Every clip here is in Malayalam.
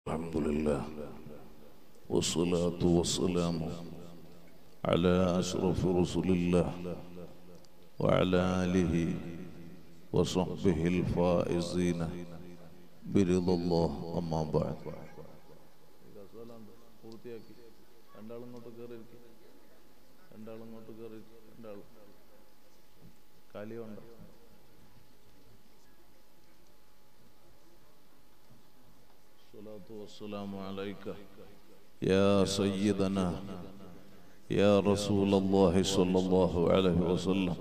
الحمد لله والصلاة والسلام على أشرف رسل الله وعلى آله وصحبه الفائزين برضا الله أما بعد പൂർത്തിയാക്കി രണ്ടാളും ഇങ്ങോട്ട് കയറി രണ്ടാളും ഇങ്ങോട്ട് കയറി രണ്ടാളും കാലിയുണ്ട് الصلاة والسلام عليك يا سيدنا يا رسول الله صلى الله عليه وسلم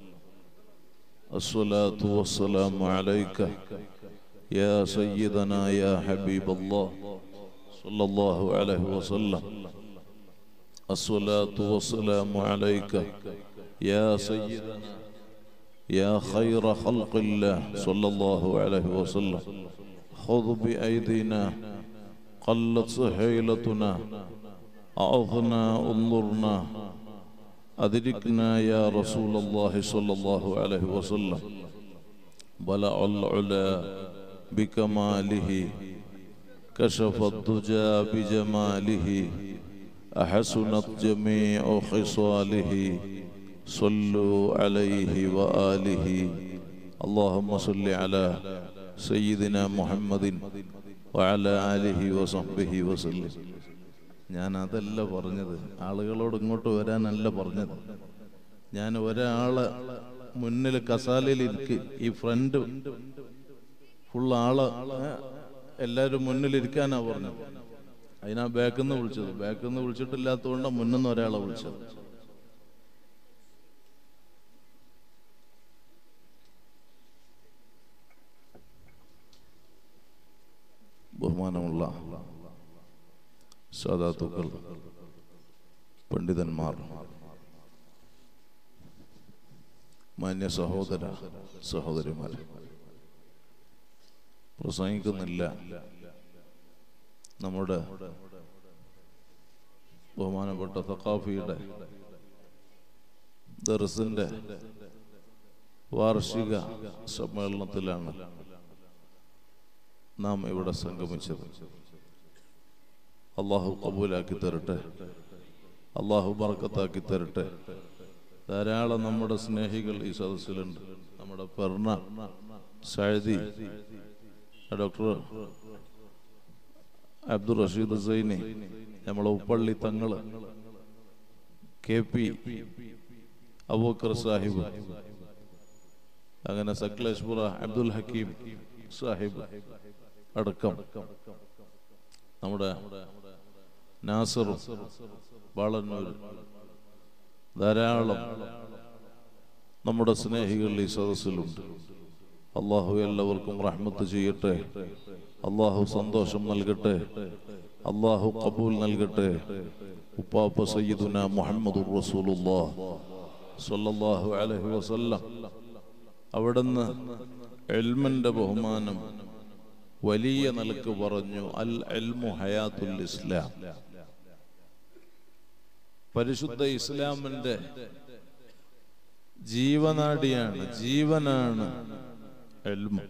الصلاة والسلام عليك يا سيدنا يا حبيب الله صلى الله عليه وسلم الصلاة والسلام عليك يا سيدنا يا خير خلق الله صلى الله عليه وسلم خذ بأيدينا قلت سهيلتنا أعظنا انظرنا أدركنا يا رسول الله صلى الله عليه وسلم بلع العلا بكماله كشف الدجى بجماله أحسنت جميع خصاله صلوا عليه وآله اللهم صل على سيدنا محمد وعلى آله وصحبه وسلم ഞാൻ അതല്ല പറഞ്ഞത് ആളുകളോട് ഇങ്ങോട്ട് വരാനല്ല പറഞ്ഞത് ഞാൻ ഒരാള് മുന്നിൽ കസാലയിൽ ഇരിക്ക് ഈ ഫ്രണ്ട് ഫുൾ ആള് എല്ലാവരും മുന്നിൽ ഇരിക്കാനാ പറഞ്ഞത് അതിനാ ബാക്കിൽ നിന്ന് വിളിച്ചത് ബാക്കിൽ നിന്ന് വിളിച്ചിട്ടില്ലാത്തതുകൊണ്ട് മുന്നിൽ നിന്ന് ഒരാളെ വിളിച്ചത് ബഹുമാനമുള്ള സാധാത്തുക്കൾ പണ്ഡിതന്മാർ മാന്യ സഹോദര സഹോദരിമാർ പ്രസംഗിക്കുന്നില്ല നമ്മുടെ ബഹുമാനപ്പെട്ട സഖാഫിയുടെ ദർസിന്റെ വാർഷിക സമ്മേളനത്തിലാണ് നാം ഇവിടെ സംഗമിച്ചത് അള്ളാഹു കബൂലാക്കി തരട്ടെ അള്ളാഹു ബർക്കത്താക്കി തരട്ടെ ധാരാളം നമ്മുടെ സ്നേഹികൾ ഈ സദസ്സിലുണ്ട് നമ്മുടെ പെർണ സഴുതി ഡോക്ടർ അബ്ദുൾ റഷീദ് സൈനി നമ്മളെ ഉപ്പള്ളി തങ്ങള് കെ പി അബൂക്കർ സാഹിബ് അങ്ങനെ സക്ലേഷ്പുറ അബ്ദുൽ ഹക്കീം സാഹിബ് അടക്കം നമ്മുടെ നാസർ ബാളന്നൂർ ധാരാളം നമ്മുടെ സ്നേഹികൾ ഈ സദസ്സിലുണ്ട് അള്ളാഹു എല്ലാവർക്കും റഹ്മത്ത് ചെയ്യട്ടെ അള്ളാഹു സന്തോഷം നൽകട്ടെ അള്ളാഹു കബൂൽ നൽകട്ടെ ഉപ്പാപ്പ സയ്യിദുന മുഹമ്മദ് റസൂലുള്ളാഹ് സ്വല്ലല്ലാഹു അലൈഹി വസല്ലം അവിടുന്ന് എൽമന്റെ ബഹുമാനം വലിയ നിലക്ക് പറഞ്ഞു അൽ എൽമു ഹയാത്തുൽ ഇസ്ലാം പരിശുദ്ധ ഇസ്ലാമിന്റെ ജീവനാടിയാണ് ജീവനാണ് എൽമു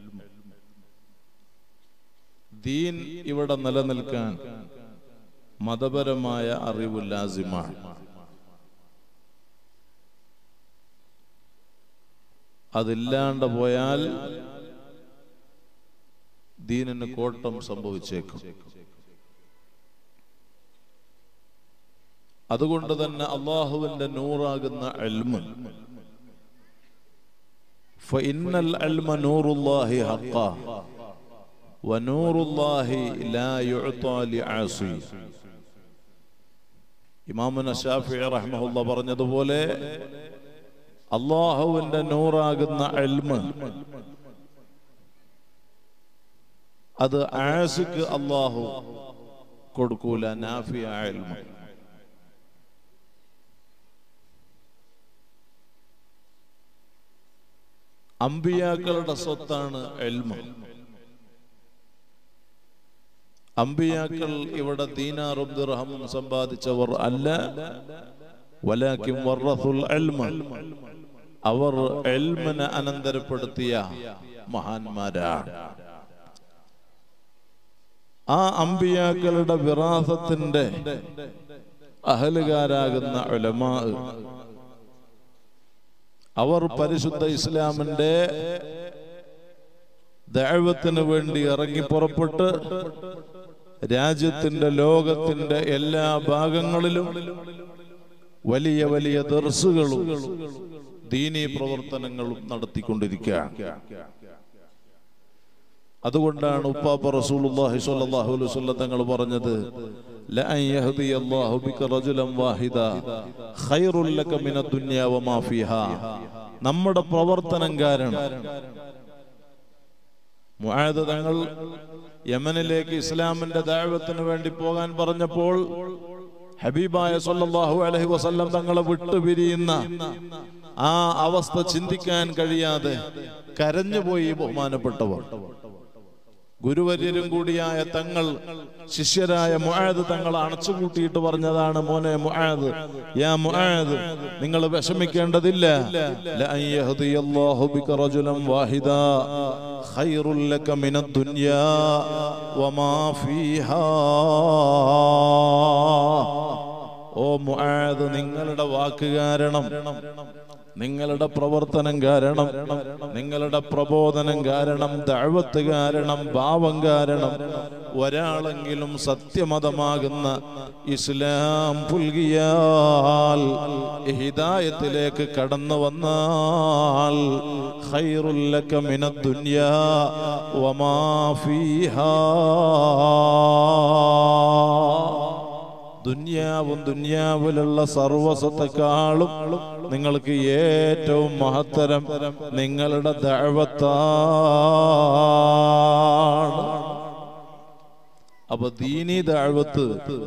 ദീൻ ഇവിടെ നിലനിൽക്കാൻ മതപരമായ അറിവ് ലാസിമാണ് അതില്ലാണ്ട് പോയാൽ ദീനിന് കോട്ടം സംഭവിച്ചേക്കും അതുകൊണ്ട് തന്നെ അള്ളാഹുവിന്റെ നൂറാകുന്ന അൽമ فإن العلم نور الله حقا ونور الله لا يعطى لعاصي ഇമാമുന ഷാഫി റഹ്മഹുല്ല പറഞ്ഞതുപോലെ അള്ളാഹുവിന്റെ നൂറാകുന്ന അൽമ അത് ആസിക്ക് അള്ളാഹു കൊടുക്കൂല നാഫിയ അൽമ അമ്പിയാക്കളുടെ സ്വത്താണ് എൽമ അമ്പിയാക്കൾ ഇവിടെ ദീനാറും ദിർഹമും സമ്പാദിച്ചവർ അല്ല വലാക്കിം വറസുൽ എൽമ അവർ എൽമിനെ അനന്തരപ്പെടുത്തിയ മഹാന്മാരാണ് ആ അമ്പിയാക്കളുടെ വിറാസത്തിന്റെ അഹലുകാരാകുന്ന ഉലമാ അവർ പരിശുദ്ധ ഇസ്ലാമിന്റെ ദൈവത്തിന് വേണ്ടി ഇറങ്ങി പുറപ്പെട്ട് രാജ്യത്തിന്റെ ലോകത്തിന്റെ എല്ലാ ഭാഗങ്ങളിലും വലിയ വലിയ ദർസുകളും ദീനീ പ്രവർത്തനങ്ങളും നടത്തിക്കൊണ്ടിരിക്കുകയാണ് അതുകൊണ്ടാണ് ഉപ്പാപ്പ റസൂലുള്ളാഹി സ്വല്ലല്ലാഹു അലൈഹി വസല്ലം തങ്ങൾ പറഞ്ഞത് ലഅൻ യഹ്ദിയല്ലാഹു ബിക റജുലൻ വാഹിദ ഖൈറുൽ ലക മിനദ് ദുനിയ വമാ ഫീഹാ നമ്മുടെ പ്രവർത്തനം കാരണം മുആദ് തങ്ങൾ യമനിലേക്ക് ഇസ്ലാമിന്റെ ദാവത്തിന് വേണ്ടി പോകാൻ പറഞ്ഞപ്പോൾ ഹബീബായ സല്ലല്ലാഹു അലൈഹി വസല്ലം തങ്ങളെ വിട്ടുപിരിയുന്ന ആ അവസ്ഥ ചിന്തിക്കാൻ കഴിയാതെ കരഞ്ഞുപോയി ബഹുമാനപ്പെട്ടവർ ഗുരുവര്യരും കൂടിയായ തങ്ങൾ ശിഷ്യരായ മുആദ് തങ്ങൾ അണച്ചുകൂട്ടിയിട്ട് പറഞ്ഞതാണ് മോനെ മുആദ് യാ മുആദ് നിങ്ങൾ വിഷമിക്കേണ്ടതില്ല ലഅൻ യഹ്ദിയല്ലാഹു ബിക റജുലൻ വാഹിദാ ഖൈറുൽ ലക മിനദ് ദുനിയാ വമാ ഫീഹാ ഓ മുആദ് നിങ്ങളുടെ വാക്ക് കാരണം നിങ്ങളുടെ പ്രവർത്തനം കാരണം നിങ്ങളുടെ പ്രബോധനം കാരണം ദഅവത്ത് കാരണം ഭാവം കാരണം ഒരാളെങ്കിലും സത്യമതമാകുന്ന ഇസ്ലാം പുൽകിയാൽ ഹിദായത്തിലേക്ക് കടന്നു വന്നാൽ ഖൈറുൽ ലക മിനദ് ദുനിയാ വമാ ഫീഹാ ദുന്യാവും ദുന്യാവിലുള്ള സർവസത്തെക്കാളും നിങ്ങൾക്ക് ഏറ്റവും മഹത്തരം നിങ്ങളുടെ ദഴവത്താണ് അപ്പൊ ദീനി ദഴവത്ത്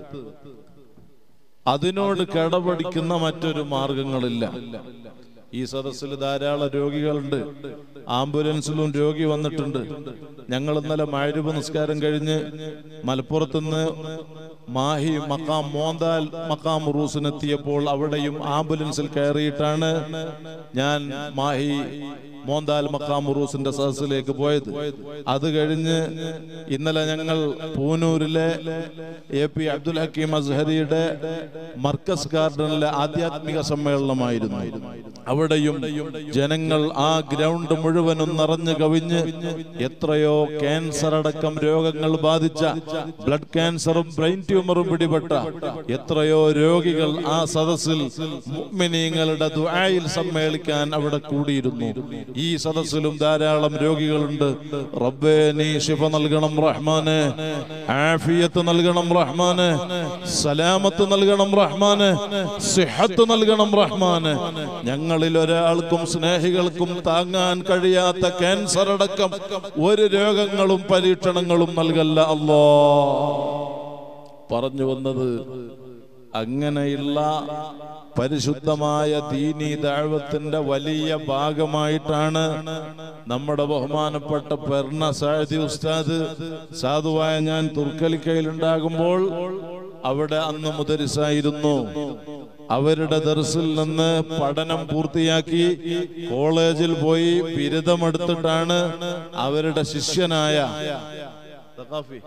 അതിനോട് കടപടിക്കുന്ന മറ്റൊരു മാർഗങ്ങളില്ല ഈ സദസ്സിൽ ധാരാളം രോഗികളുണ്ട് ആംബുലൻസിലും രോഗി വന്നിട്ടുണ്ട് ഞങ്ങൾ ഇന്നലെ മഴരൂപ നിസ്കാരം കഴിഞ്ഞ് മലപ്പുറത്തുനിന്ന് മാഹി മക്കാം മോന്താൽ മക്കാം റൂസിനെത്തിയപ്പോൾ അവിടെയും ആംബുലൻസിൽ കയറിയിട്ടാണ് ഞാൻ മാഹി മോന്താൽ മക്കാം റൂസിന്റെ സദസ്സിലേക്ക് പോയത് അത് കഴിഞ്ഞ് ഇന്നലെ ഞങ്ങൾ പൂനൂരിലെ എ പി അബ്ദുൽ ഹക്കീം അസ്ഹരിയുടെ മർക്കസ് ഗാർഡനിലെ ആധ്യാത്മിക സമ്മേളനമായിരുന്നു അവിടെയും ജനങ്ങൾ ആ ഗ്രൗണ്ട് മുഴുവനും നിറഞ്ഞു കവിഞ്ഞ് എത്രയോ ക്യാൻസർ അടക്കം രോഗങ്ങൾ ബാധിച്ച ബ്ലഡ് ക്യാൻസറും ബ്രെയിൻ ട്യൂമറും പിടിപെട്ട എത്രയോ രോഗികൾ ആ സദസ്സിൽ മുഅ്മിനീങ്ങളുടെ ദുആയിൽ സമ്മേളിക്കാൻ അവിടെ കൂടിയിരുന്നു ഈ സദസ്സിലും ധാരാളം രോഗികളുണ്ട് റബ്ബേ നീ ശിഫ നൽകണം റഹ്മാന് ആഫിയത്ത് നൽകണം റഹ്മാന് സലാമത്ത് നൽകണം റഹ്മാന് സിഹത്ത് നൽകണം റഹ്മാന് ഞങ്ങളിൽ ഒരാൾക്കും സ്നേഹികൾക്കും താങ്ങാൻ കഴിയാത്ത ക്യാൻസർ അടക്കം ഒരു രോഗങ്ങളും പരീക്ഷണങ്ങളും നൽകല്ല അല്ലോ പറഞ്ഞു വന്നത് അങ്ങനെയുള്ള പരിശുദ്ധമായ ദീനി ദാഴ്വത്തിന്റെ വലിയ ഭാഗമായിട്ടാണ് നമ്മുടെ ബഹുമാനപ്പെട്ട പെർണ സാദി ഉസ്താദ് സാധുവായ ഞാൻ തുർക്കലിക്കയിൽ ഉണ്ടാകുമ്പോൾ അവിടെ അന്ന് മുദരിസായിരുന്നു അവരുടെ ദർസിൽ നിന്ന് പഠനം പൂർത്തിയാക്കി കോളേജിൽ പോയി ബിരുദമെടുത്തിട്ടാണ് അവരുടെ ശിഷ്യനായ തഖാഫി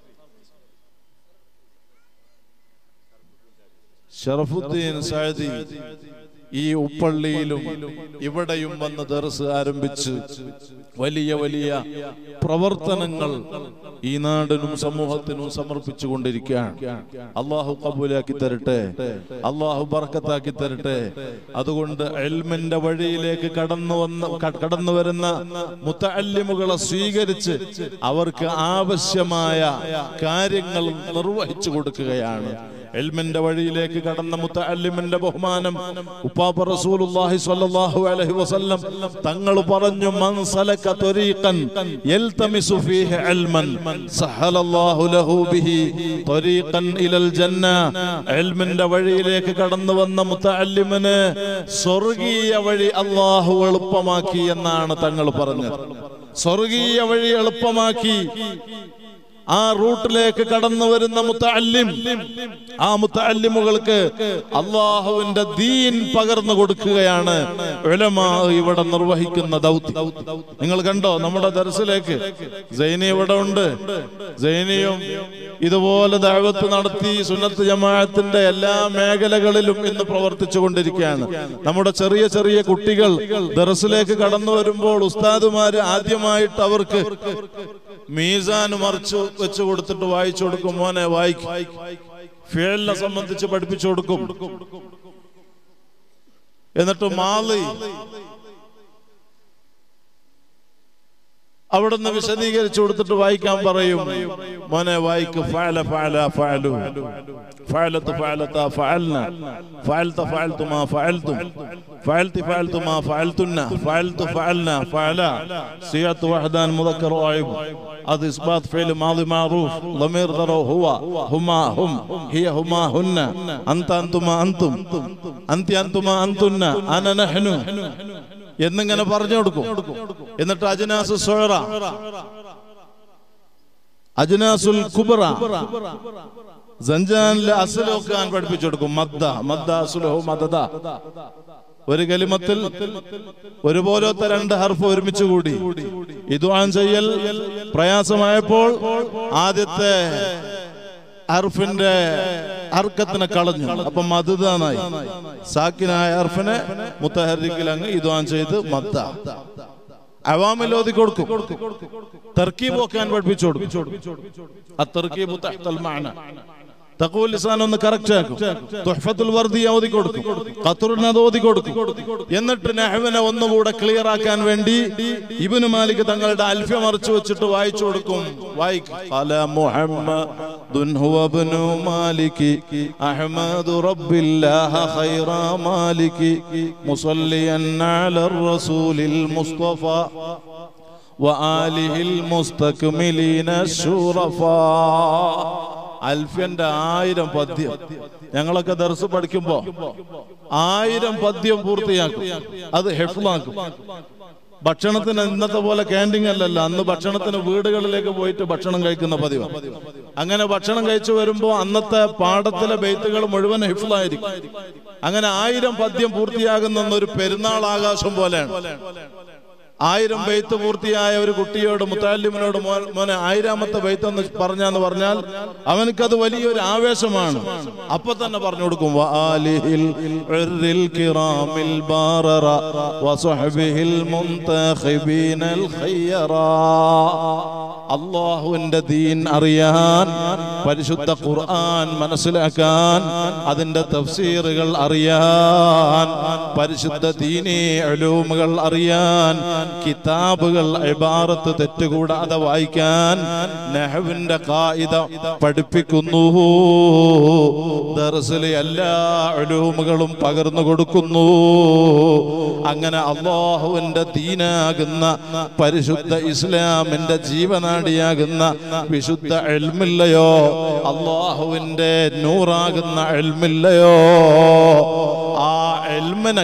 ഷറഫുദ്ദീൻ സാദി ഈ ഉപ്പള്ളിയിലും ഇവിടെയും വന്ന് ദർസ് ആരംഭിച്ച് വലിയ വലിയ പ്രവർത്തനങ്ങൾ ഈ നാടിനും സമൂഹത്തിനും സമർപ്പിച്ചു കൊണ്ടിരിക്കുകയാണ് അള്ളാഹു കബൂലാക്കി തരട്ടെ അള്ളാഹു ബർക്കത്താക്കി തരട്ടെ അതുകൊണ്ട് എൽമിന്റെ വഴിയിലേക്ക് കടന്നു വന്ന ക- കടന്നു വരുന്ന മുത്തല്ലിമുകളെ സ്വീകരിച്ച് അവർക്ക് ആവശ്യമായ കാര്യങ്ങൾ നിർവഹിച്ചു കൊടുക്കുകയാണ് എൽമിന്റെ വഴിയിലേക്ക് കടന്ന മുത്തല്ലിമിന്റെ ബഹുമാനം ഉപ്പാപ്പ റസൂലുള്ളാഹി സ്വല്ലല്ലാഹു അലൈഹി വസല്ലം തങ്ങൾ പറഞ്ഞു മൻ സലക ത്വരീഖൻ യൽതമിസു ഫീഹി ഇൽമൻ സഹലല്ലാഹു ലഹു ബിഹി ത്വരീഖൻ ഇലൽ ജന്ന ഇൽമിന്റെ വഴിയിലേക്ക് കടന്നു വന്ന മുത്തല്ലിമിന് സ്വർഗീയ വഴി അല്ലാഹു എളുപ്പമാക്കി എന്നാണ് തങ്ങൾ പറഞ്ഞത് സ്വർഗീയ വഴി എളുപ്പമാക്കി ആ റൂട്ടിലേക്ക് കടന്നു വരുന്ന മുത്തല്ലിം ആ മുത്തല്ലിമുകൾക്ക് അള്ളാഹുവിന്റെ ദീൻ പകർന്നു കൊടുക്കുകയാണ് ഉലമാ ഇവിടെ നിർവഹിക്കുന്ന ദൗത്യം നിങ്ങൾ കണ്ടോ നമ്മുടെ ദർസിലേക്ക് സൈനി ഇവിടെ ഉണ്ട് സൈനിയും ഇതുപോലെ ദഅവത്ത് നടത്തി സുന്നത്ത് ജമാഅത്തിന്റെ എല്ലാ മേഖലകളിലും ഇന്ന് പ്രവർത്തിച്ചു കൊണ്ടിരിക്കുകയാണ് നമ്മുടെ ചെറിയ ചെറിയ കുട്ടികൾ ദർസിലേക്ക് കടന്നു വരുമ്പോൾ ഉസ്താദുമാര് ആദ്യമായിട്ട് അവർക്ക് മീസാൻ മറിച്ച് വെച്ച് കൊടുത്തിട്ട് വായിച്ചു കൊടുക്കും മോനെ വായിക്കും ഫേലിനെ സംബന്ധിച്ച് പഠിപ്പിച്ചു കൊടുക്കും എന്നിട്ട് മാളി അവിടുന്ന് വിശദീകരിച്ചു കൊടുത്തിട്ട് വായിക്കാൻ പറയും മോനെ വായിക്ക് ഫഅല ഫഅല ഫഅലു ഫഅലത്ത് ഫഅലത ഫഅൽന ഫഅൽത ഫഅൽതു മാ ഫഅൽതും ഫഅൽതി ഫഅൽതു മാ ഫഅൽതുന്ന ഫഅൽതു ഫഅൽന ഫഅല സിയത്ത് വഹദാൻ മുദക്കർ വായിബ് അത് ഇസ്ബാത്ത് ഫിഅൽ മാദി മഅറൂഫ് ളമീർ ദറോ ഹുവ ഹുമാ ഹും ഹിയ ഹുമാ ഹുന്ന അന്ത അന്തുമാ അന്തും അന്തി അന്തുമാ അന്തുന്ന അന നഹ്നു എന്നിങ്ങനെ പറഞ്ഞു കൊടുക്കും എന്നിട്ട് അജ്നാസ് സോറ അജ്നാസുൽ കുബറ സഞ്ചാനിലെ അസലൊക്കാൻ പഠിപ്പിച്ചു കൊടുക്കും മദ്ദ മദ്ദ അസുലഹു മദദ ഒരു കലിമത്തിൽ ഒരുപോലത്തെ രണ്ട് ഹർഫ് ഒരുമിച്ച് കൂടി ഇതുവാൻ ചെയ്യൽ പ്രയാസമായപ്പോൾ ആദ്യത്തെ ഹർഫിന്റെ അർക്കത്തിനെ കളഞ്ഞു അപ്പൊ മദ്ദാനായി സാക്കിനായ ഹർഫിനെ മുത്തഹരിക്കിൽ അങ്ങ് ഇതുവാൻ ചെയ്ത് മദ്ദ അവാമിൽ ഓതി കൊടുക്കും തർക്കീബ് വെക്കാൻ പഠിപ്പിച്ചു കൊടുക്കും അത്തർക്കീബ് തഹ്തൽ മഅന തഖൂൽ ലിസാൻ ഒന്ന് കറക്റ്റ് ആക്കും തുഹ്ഫത്തുൽ വർദി ഓതി കൊടുക്കും ഖത്റുന ഓതി കൊടുക്കും എന്നിട്ട് നഹ്വിനെ ഒന്നുകൂടെ ക്ലിയർ ആക്കാൻ വേണ്ടി ഇബ്നു മാലിക് തങ്ങളുടെ അൽഫ്യ മറിച്ചു വെച്ചിട്ട് വായിച്ചു കൊടുക്കും വായിക്കും ഖല മുഹമ്മദുൻ ഹുവ ഇബ്നു മാലികി അഹ്മദു റബ്ബില്ലാഹ ഖൈറ മാലികി മുസല്ലിയൻ അലർ റസൂലിൽ മുസ്തഫ وآله المستكملين الشرفاء അൽഫിയന്റെ ആയിരം പദ്യം ഞങ്ങളൊക്കെ ദർസ് പഠിക്കുമ്പോ ആയിരം പദ്യം പൂർത്തിയാക്കും അത് ഹെഫ്ലാക്കും ഭക്ഷണത്തിന് ഇന്നത്തെ പോലെ ക്യാൻറ്റീൻ അല്ലല്ലോ അന്ന് ഭക്ഷണത്തിന് വീടുകളിലേക്ക് പോയിട്ട് ഭക്ഷണം കഴിക്കുന്ന പതിവ് അങ്ങനെ ഭക്ഷണം കഴിച്ചു വരുമ്പോ അന്നത്തെ പാടത്തിലെ ബെയ്ത്തുകൾ മുഴുവൻ ഹിഫ്ലായിരിക്കും അങ്ങനെ ആയിരം പദ്യം പൂർത്തിയാകുന്ന ഒരു പെരുന്നാൾ ആകാശം പോലെയാണ് ആയിരം ബെയ്ത്ത് പൂർത്തിയായ ഒരു കുട്ടിയോട് മുത്താലിമിനോട് മോൻ- മോനെ ആയിരാമത്തെ ബെയ്ത്ത് എന്ന് പറഞ്ഞാന്ന് പറഞ്ഞാൽ അവനക്കത് വലിയൊരു ആവേശമാണ് അപ്പൊ തന്നെ പറഞ്ഞു കൊടുക്കും വആലിഹിൽ ഉർരിൽ കിറാമിൽ ബാററ വസഹബിഹിൽ മുൻതഖിബീനൽ ഖയ്യറാ അള്ളാഹുവിന്റെ ദീൻ അറിയാൻ പരിശുദ്ധ ഖുർആൻ മനസ്സിലാക്കാൻ അതിന്റെ തഫ്സീറുകൾ അറിയാൻ പരിശുദ്ധ ദീനീ അലൂമുകൾ അറിയാൻ കിതാബുകൾ ഇബാറത്ത് തെറ്റുകൂടാതെ വായിക്കാൻ നെഹവിന്റെ കായിത പഠിപ്പിക്കുന്നു ദർസിലെ എല്ലാ അലൂമുകളും പകർന്നു കൊടുക്കുന്നു അങ്ങനെ അള്ളാഹുവിന്റെ ദീനാകുന്ന പരിശുദ്ധ ഇസ്ലാമിന്റെ ജീവനാടിയാകുന്ന വിശുദ്ധ എൽമില്ലയോ അള്ളാഹുവിന്റെ നൂറാകുന്ന എൽമില്ലയോ ആ എൽമിനെ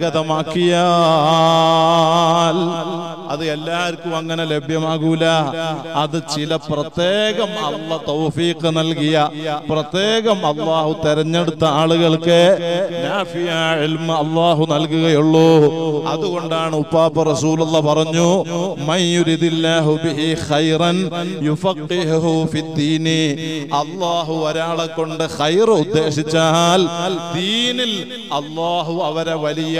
കരഗതമാക്കിയാൽ അത് എല്ലാവർക്കും അങ്ങനെ ലഭ്യമാകൂല അത് ചില പ്രത്യേകം അള്ള തൗഫീഖ് നൽകിയ പ്രത്യേകം അള്ളാഹു തെരഞ്ഞെടുത്ത ആളുകൾക്ക് നാഫിയ ഇൽമ അള്ളാഹു നൽകുകയുള്ളൂ അതുകൊണ്ടാണ് ഉപ്പാപ്പ റസൂലുള്ള പറഞ്ഞു മയ്യുരിദില്ലാഹു ബിഹി ഖൈറൻ യുഫഖിഹു ഫിദ്ദീനി അള്ളാഹു ഒരാളെ കൊണ്ട് ഖൈർ ഉദ്ദേശിച്ചാൽ ദീനിൽ അള്ളാഹു അവരെ വലിയ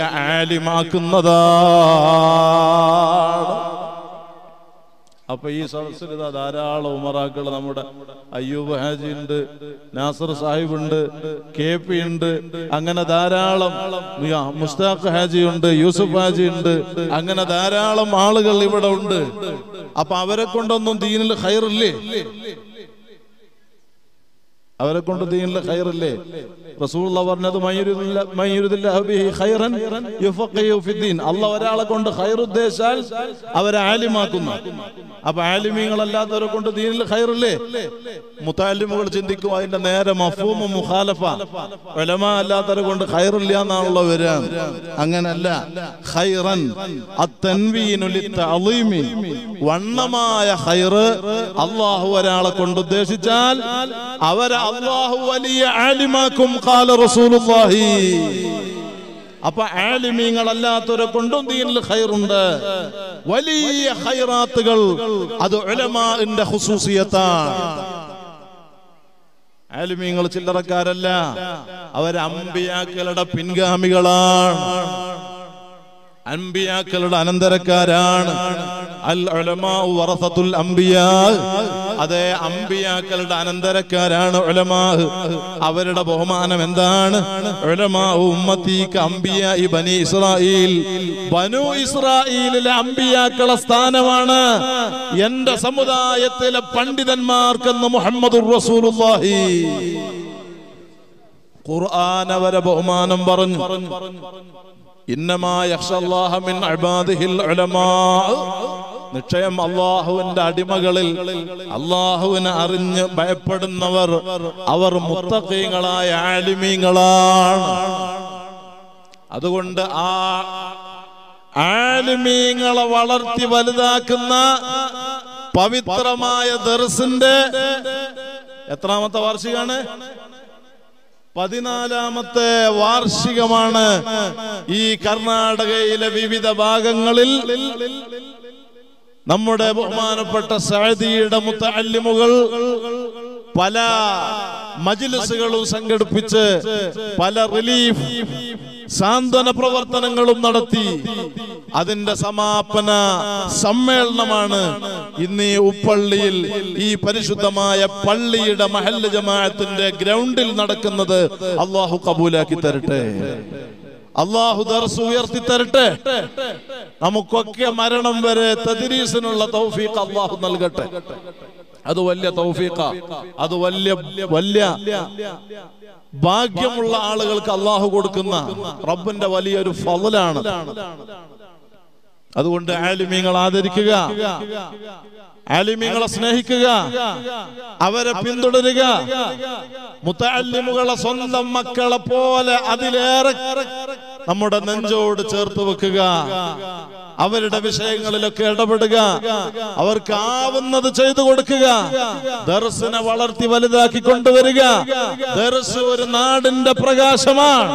ആലിമാക്കുന്നതാണ് അപ്പൊ ഈ സദസ്സിൽ ഇതാ ധാരാളം ഉമറാക്കൾ നമ്മുടെ അയ്യൂബ് ഹാജി ഉണ്ട് നാസർ സാഹിബ് ഉണ്ട് കെ പി ഉണ്ട് അങ്ങനെ ധാരാളം യാ, മുസ്താഖ് ഹാജി ഉണ്ട് യൂസുഫ് ഹാജി ഉണ്ട് അങ്ങനെ ധാരാളം ആളുകൾ ഇവിടെ ഉണ്ട് അപ്പൊ അവരെ കൊണ്ടൊന്നും ദീനിൽ ഹൈറില്ലേ അവരെ കൊണ്ട് ദീനിൽ ഖൈറില്ലേ റസൂലുള്ള പറഞ്ഞത് മയ്യുരിദില്ല- മയ്യുരിദില്ലാഹു ബിഹി ഖൈറൻ യുഫഖിഹു ഫിദ്ദീൻ അള്ളാഹ് ഒരാളെ കൊണ്ട് ഖൈർ ഉദ്ദേശിച്ചാൽ അവരെ ആലിമാക്കുന്നു അപ്പൊ ആലിമീങ്ങളല്ലാത്തവരെ കൊണ്ട് ദീനിൽ ഖൈറില്ലേ മുത്താലിമുകൾ ചിന്തിക്കും അതിന്റെ നേരെ മഫൂമ മുഖാലഫ ഉലമ അല്ലാത്തവരെ കൊണ്ട് ഖൈറില്ല എന്നാണല്ലോ വരിക അങ്ങനല്ല ഖൈറൻ അത്തൻവീനു ലിത്തഅളീമി വണ്ണമായ ഖൈറ് അള്ളാഹു ഒരാളെ കൊണ്ട് ഉദ്ദേശിച്ചാൽ അവരെ അള്ളാഹു വലിയ ആലിമാക്കും കാല റസൂലുള്ളാഹി അപ്പൊ ആലിമീങ്ങളല്ലാത്തവരെ കൊണ്ടും ദീനിൽ ഖൈറുണ്ട് വലിയ ഖൈറാത്തുകൾ അത് ഉലമാന്റെ ഖുസൂസിയത്താണ് ആലിമീങ്ങൾ ചില്ലറക്കാരല്ല അവർ അമ്പിയാക്കളുടെ പിൻഗാമികളാണ് അമ്പിയാക്കളുടെ അനന്തരക്കാരാണ് അൽ ഉലമാ വറസത്തുൽ അംബിയാ അതെ അമ്പിയാക്കളുടെ അനന്തരക്കാരാണ് ഉലമാ അവരുടെ ബഹുമാനം എന്താണ് ഉലമാ ഉമ്മത്തീക്ക് അംബിയ ഈ ബനി ഇസ്രായേൽ ബനു ഇസ്രായേലിലെ അമ്പിയാക്കളെ സ്ഥാനമാണ് എന്റെ സമുദായത്തിലെ പണ്ഡിതന്മാർക്കെന്ന് മുഹമ്മദ് റസൂലുള്ളാഹി ഖുർആൻ അവരെ ബഹുമാനം പറഞ്ഞു ഇന്നമാ യഖ്ഷല്ലാഹ മിൻ ഇബാദിഹിൽ ഉലമാ നിശ്ചയം അള്ളാഹുവിന്റെ അടിമകളിൽ അള്ളാഹുവിനെ അറിഞ്ഞ് ഭയപ്പെടുന്നവർ അവർ മുത്തഖീങ്ങളായ ആലിമീങ്ങളാണ് അതുകൊണ്ട് ആ ആലിമീങ്ങളെ വളർത്തി വലുതാക്കുന്ന പവിത്രമായ ദർസിന്റെ എത്രാമത്തെ വാർഷികമാണ് പതിനാലാമത്തെ വാർഷികമാണ് ഈ കർണാടകയിലെ വിവിധ ഭാഗങ്ങളിൽ നമ്മുടെ ബഹുമാനപ്പെട്ട സഅദിയുടെ മുത്തല്ലിമുകൾ പല മജിലിസുകളും സംഘടിപ്പിച്ച് പല റിലീഫ് സാന്ത്വന പ്രവർത്തനങ്ങളും നടത്തി അതിന്റെ സമാപന സമ്മേളനമാണ് ഇന്ന് ഈ ഉപ്പള്ളിയിൽ ഈ പരിശുദ്ധമായ പള്ളിയുടെ മഹല്ല് ജമാഅത്തിന്റെ ഗ്രൗണ്ടിൽ നടക്കുന്നത് അള്ളാഹു കബൂലാക്കി തരട്ടെ അള്ളാഹു ദർസ് ഉയർത്തി തരട്ടെ നമുക്കൊക്കെ മരണം വരെ തദ്രീസിനുള്ള തൗഫീഖ് അള്ളാഹു നൽകട്ടെ അത് വലിയ തൗഫീഖ അത് വലിയ വലിയ ഭാഗ്യമുള്ള ആളുകൾക്ക് അള്ളാഹു കൊടുക്കുന്ന റബ്ബിന്റെ വലിയൊരു ഫضലാണ് അതുകൊണ്ട് ആലിമീങ്ങൾ ആദരിക്കുക ആലിമീങ്ങളെ സ്നേഹിക്കുക അവരെ പിന്തുടരുക മുത്തല്ലിമുകളെ സ്വന്തം മക്കളെ പോലെ അതിലേറെ നമ്മുടെ നെഞ്ചോട് ചേർത്ത് വെക്കുക അവരുടെ വിഷയങ്ങളിലൊക്കെ ഇടപെടുക അവർക്ക് ആവുന്നത് ചെയ്തു കൊടുക്കുക ദർസിനെ വളർത്തി വലുതാക്കി കൊണ്ടുവരിക ദർസ് ഒരു നാടിന്റെ പ്രകാശമാണ്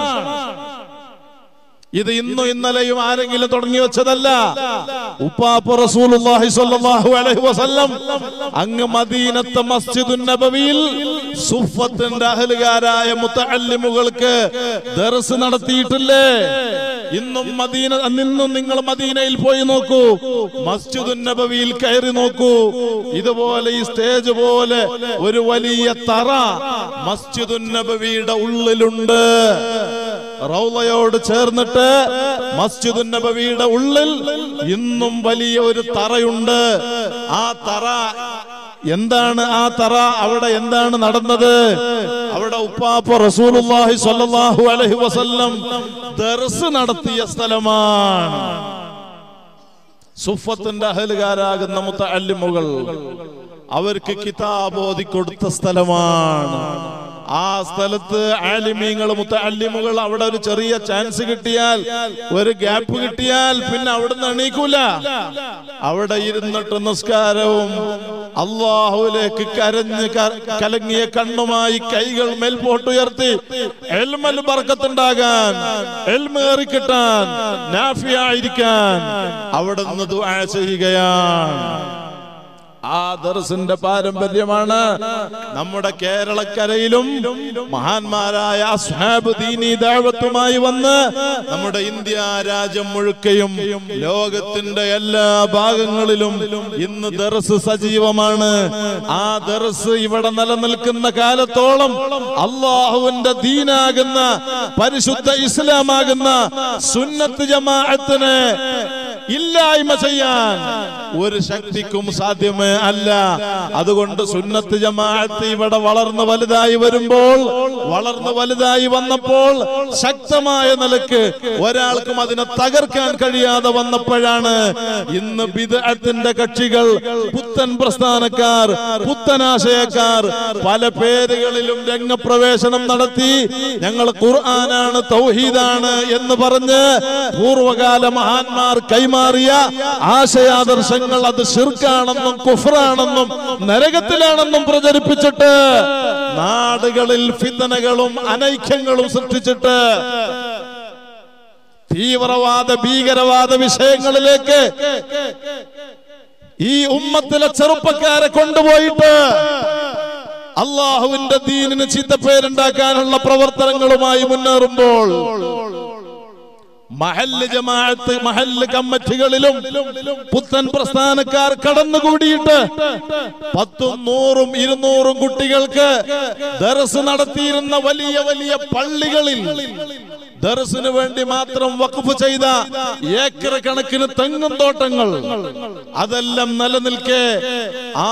ഇത് ഇന്നും ഇന്നലെയും ആരെങ്കിലും തുടങ്ങി വെച്ചതല്ല ഉപ്പാപ്പ റസൂലുള്ളാഹി സ്വല്ലല്ലാഹു അലൈഹി വസല്ലം അങ്ങ് മദീനത്തെ മസ്ജിദുൻ നബവിയിൽ സുഫത്തിന്റെ അഹലുകാരായ മുത്തഅല്ലിമുകൾക്ക് ദർസ് നടത്തിയിട്ടില്ലേ ഇന്നും മദീന നിന്നും നിങ്ങൾ മദീനയിൽ പോയി നോക്കൂ മസ്ജിദുൻ നബവിയിൽ കയറി നോക്കൂ ഇതുപോലെ ഈ സ്റ്റേജ് പോലെ ഒരു വലിയ തറ മസ്ജിദുൻ നബവിയുടെ ഉള്ളിലുണ്ട് റൗളയോട് ചേർന്നിട്ട് മസ്ജിദ് നബവിയുടെ ഉള്ളിൽ ഇന്നും വലിയ ഒരു തറയുണ്ട് ആ തറ എന്താണ് ആ തറ അവിടെ എന്താണ് നടന്നത് അവിടെ ഉപ്പാപ്പ റസൂലുള്ളാഹി സ്വല്ലല്ലാഹു അലൈഹി വസല്ലം ദർസ് നടത്തിയ സ്ഥലമാണ് സുഫത്തിന്റെ അഹലുകാരാകുന്ന മുത്തല്ലിമുകൾ അവർക്ക് കിതാബ് ഓതിക്കൊടുത്ത സ്ഥലമാണ് ആ സ്ഥലത്ത് ആലിമീങ്ങൾ മുത്തല്ലിമുകൾ അവിടെ ഒരു ചെറിയ ചാൻസ് കിട്ടിയാൽ ഒരു ഗ്യാപ്പ് കിട്ടിയാൽ പിന്നെ അവിടുന്ന് എണീക്കൂല അവിടെ ഇരുന്നിട്ട് നിസ്കാരവും അള്ളാഹുലേക്ക് കരഞ്ഞ് ക- കലങ്ങിയ കണ്ണുമായി കൈകൾ മേൽപോട്ടുയർത്തി എൽമൽ ബർക്കത്തുണ്ടാകാൻ എൽമേറി കിട്ടാൻ നാഫിയായിരിക്കാൻ അവിടെ നിന്ന് ദുആ ചെയ്യുകയാണ് ആ ദർസിന്റെ പാരമ്പര്യമാണ് നമ്മുടെ കേരളക്കരയിലും മഹാന്മാരായ അസ്ഹാബ് ദീനി ദാവത്തുമായി വന്ന് നമ്മുടെ ഇന്ത്യ രാജ്യം മുഴുക്കയും ലോകത്തിന്റെ എല്ലാ ഭാഗങ്ങളിലും ഇന്ന് ദർസ് സജീവമാണ് ആ ദർസ് ഇവിടെ നിലനിൽക്കുന്ന കാലത്തോളം അള്ളാഹുവിന്റെ ദീനാകുന്ന പരിശുദ്ധ ഇസ്ലാമാകുന്ന സുന്നത്ത് ജമാഅത്തിന് ഇല്ലായ്മ ചെയ്യാൻ ഒരു ശക്തിക്കും സാധ്യമേ അല്ല അതുകൊണ്ട് സുന്നത്ത് ജമാഅത്ത് ഇവിടെ വളർന്ന് വലുതായി വരുമ്പോൾ വളർന്ന് വലുതായി വന്നപ്പോൾ ശക്തമായ നിലക്ക് ഒരാൾക്കും അതിനെ തകർക്കാൻ കഴിയാതെ വന്നപ്പോഴാണ് ഇന്ന് ബിദ്അത്തിന്റെ കക്ഷികൾ പുത്തൻ പ്രസ്ഥാനക്കാർ പുത്തനാശയക്കാർ പല പേരുകളിലും രംഗപ്രവേശനം നടത്തി ഞങ്ങൾ ഖുർആനാണ് തൗഹീദാണ് എന്ന് പറഞ്ഞ് പൂർവകാല മഹാന്മാർ കൈമാറിയ ആശയാദർശങ്ങൾ അത് ഷിർക്കാണെന്നും കുഫറാണെന്നും നരകത്തിലാണെന്നും പ്രചരിപ്പിച്ചിട്ട് നാടുകളിൽ ഫിത്തനകളും അനൈക്യങ്ങളും സൃഷ്ടിച്ചിട്ട് തീവ്രവാദ ഭീകരവാദ വിഷയങ്ങളിലേക്ക് ഈ ഉമ്മത്തിലെ ചെറുപ്പക്കാരെ കൊണ്ടുപോയിട്ട് അള്ളാഹുവിന്റെ ദീനിന് ചീത്തപ്പേരുണ്ടാക്കാനുള്ള പ്രവർത്തനങ്ങളുമായി മുന്നേറുമ്പോൾ മഹല്ല് ജമാഅത്ത് മഹല്ല് കമ്മിറ്റികളിലും പുത്തൻ പ്രസ്ഥാനക്കാർ കടന്നുകൂടിയിട്ട് പത്തും നൂറും ഇരുന്നൂറും കുട്ടികൾക്ക് ദർസ് നടത്തിയിരുന്ന വലിയ വലിയ പള്ളികളിൽ ദർസിന് വേണ്ടി മാത്രം വഖഫ് ചെയ്ത ഏക്കർ കണക്കിന് തെങ്ങും തോട്ടങ്ങൾ അതെല്ലാം നിലനിൽക്കെ ആ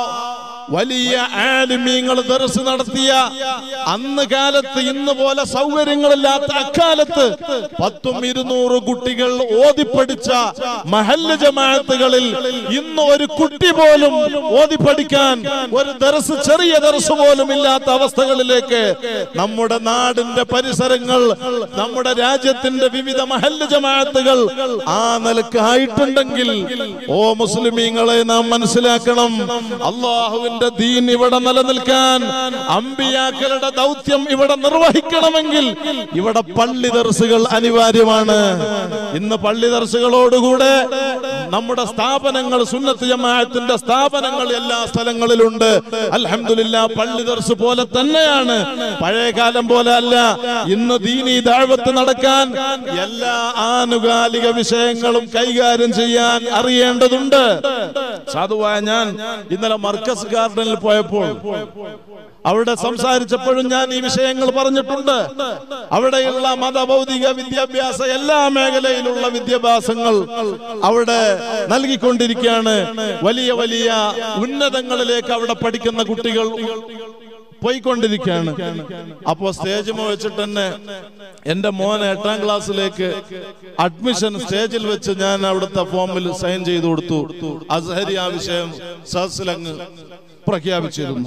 വലിയ ആലിമീങ്ങൾ ദർസ് നടത്തിയ അന്ന് കാലത്ത് ഇന്ന് പോലെ സൗകര്യങ്ങളില്ലാത്ത അക്കാലത്ത് പത്തും ഇരുന്നൂറ് കുട്ടികൾ ഓതിപ്പടിച്ച മഹല്ല് ജമാഅത്തുകളിൽ ഇന്ന് ഒരു കുട്ടി പോലും ഓതിപ്പടിക്കാൻ ഒരു ദർസ് ചെറിയ ദർസ് പോലും ഇല്ലാത്ത അവസ്ഥകളിലേക്ക് നമ്മുടെ നാടിന്റെ പരിസരങ്ങൾ നമ്മുടെ രാജ്യത്തിന്റെ വിവിധ മഹല്ല് ജമാഅത്തുകൾ ആ നിലക്ക് ആയിട്ടുണ്ടെങ്കിൽ ഓ മുസ്ലിമീങ്ങളെ നാം മനസ്സിലാക്കണം അള്ളാഹുവിന്റെ ദീൻ ഇവിടെ നിലനിൽക്കാൻ അമ്പിയാക്കളുടെ ദൗത്യം ഇവിടെ നിർവഹിക്കണമെങ്കിൽ ഇവിടെ പള്ളി ദർസുകൾ അനിവാര്യമാണ് ഇന്ന് പള്ളി ദർസുകളോടുകൂടെ നമ്മുടെ സ്ഥാപനങ്ങൾ സുന്നത്ത് ജമാഅത്തിന്റെ സ്ഥാപനങ്ങൾ എല്ലാ സ്ഥലങ്ങളിലുണ്ട് അൽഹംദുലില്ലാ പള്ളി ദർസ് പോലെ തന്നെയാണ് പഴയ കാലം പോലെ അല്ല ഇന്ന് ദീനി ദാഴ്വത്ത് നടക്കാൻ എല്ലാ ആനുകാലിക വിഷയങ്ങളും കൈകാര്യം ചെയ്യാൻ അറിയേണ്ടതുണ്ട് സാധുവായ ഞാൻ ഇന്നലെ മർക്കസ് ഗാർഡനിൽ പോയപ്പോൾ അവിടെ സംസാരിച്ചപ്പോഴും ഞാൻ ഈ വിഷയങ്ങൾ പറഞ്ഞിട്ടുണ്ട് അവിടെയുള്ള മതഭൗതിക വിദ്യാഭ്യാസ എല്ലാ മേഖലയിലുള്ള വിദ്യാഭ്യാസങ്ങൾ അവിടെ നൽകിക്കൊണ്ടിരിക്കുകയാണ് വലിയ വലിയ ഉന്നതങ്ങളിലേക്ക് അവിടെ പഠിക്കുന്ന കുട്ടികൾ പോയിക്കൊണ്ടിരിക്കുകയാണ് അപ്പോ സ്റ്റേജ് വെച്ചിട്ട് തന്നെ എന്റെ മോൻ എട്ടാം ക്ലാസ്സിലേക്ക് അഡ്മിഷൻ സ്റ്റേജിൽ വെച്ച് ഞാൻ അവിടുത്തെ ഫോമിൽ സൈൻ ചെയ്തു കൊടുത്തു അസഹരി ആ വിഷയം സഹസിലങ്ങ് പ്രഖ്യാപിച്ചിരുന്നു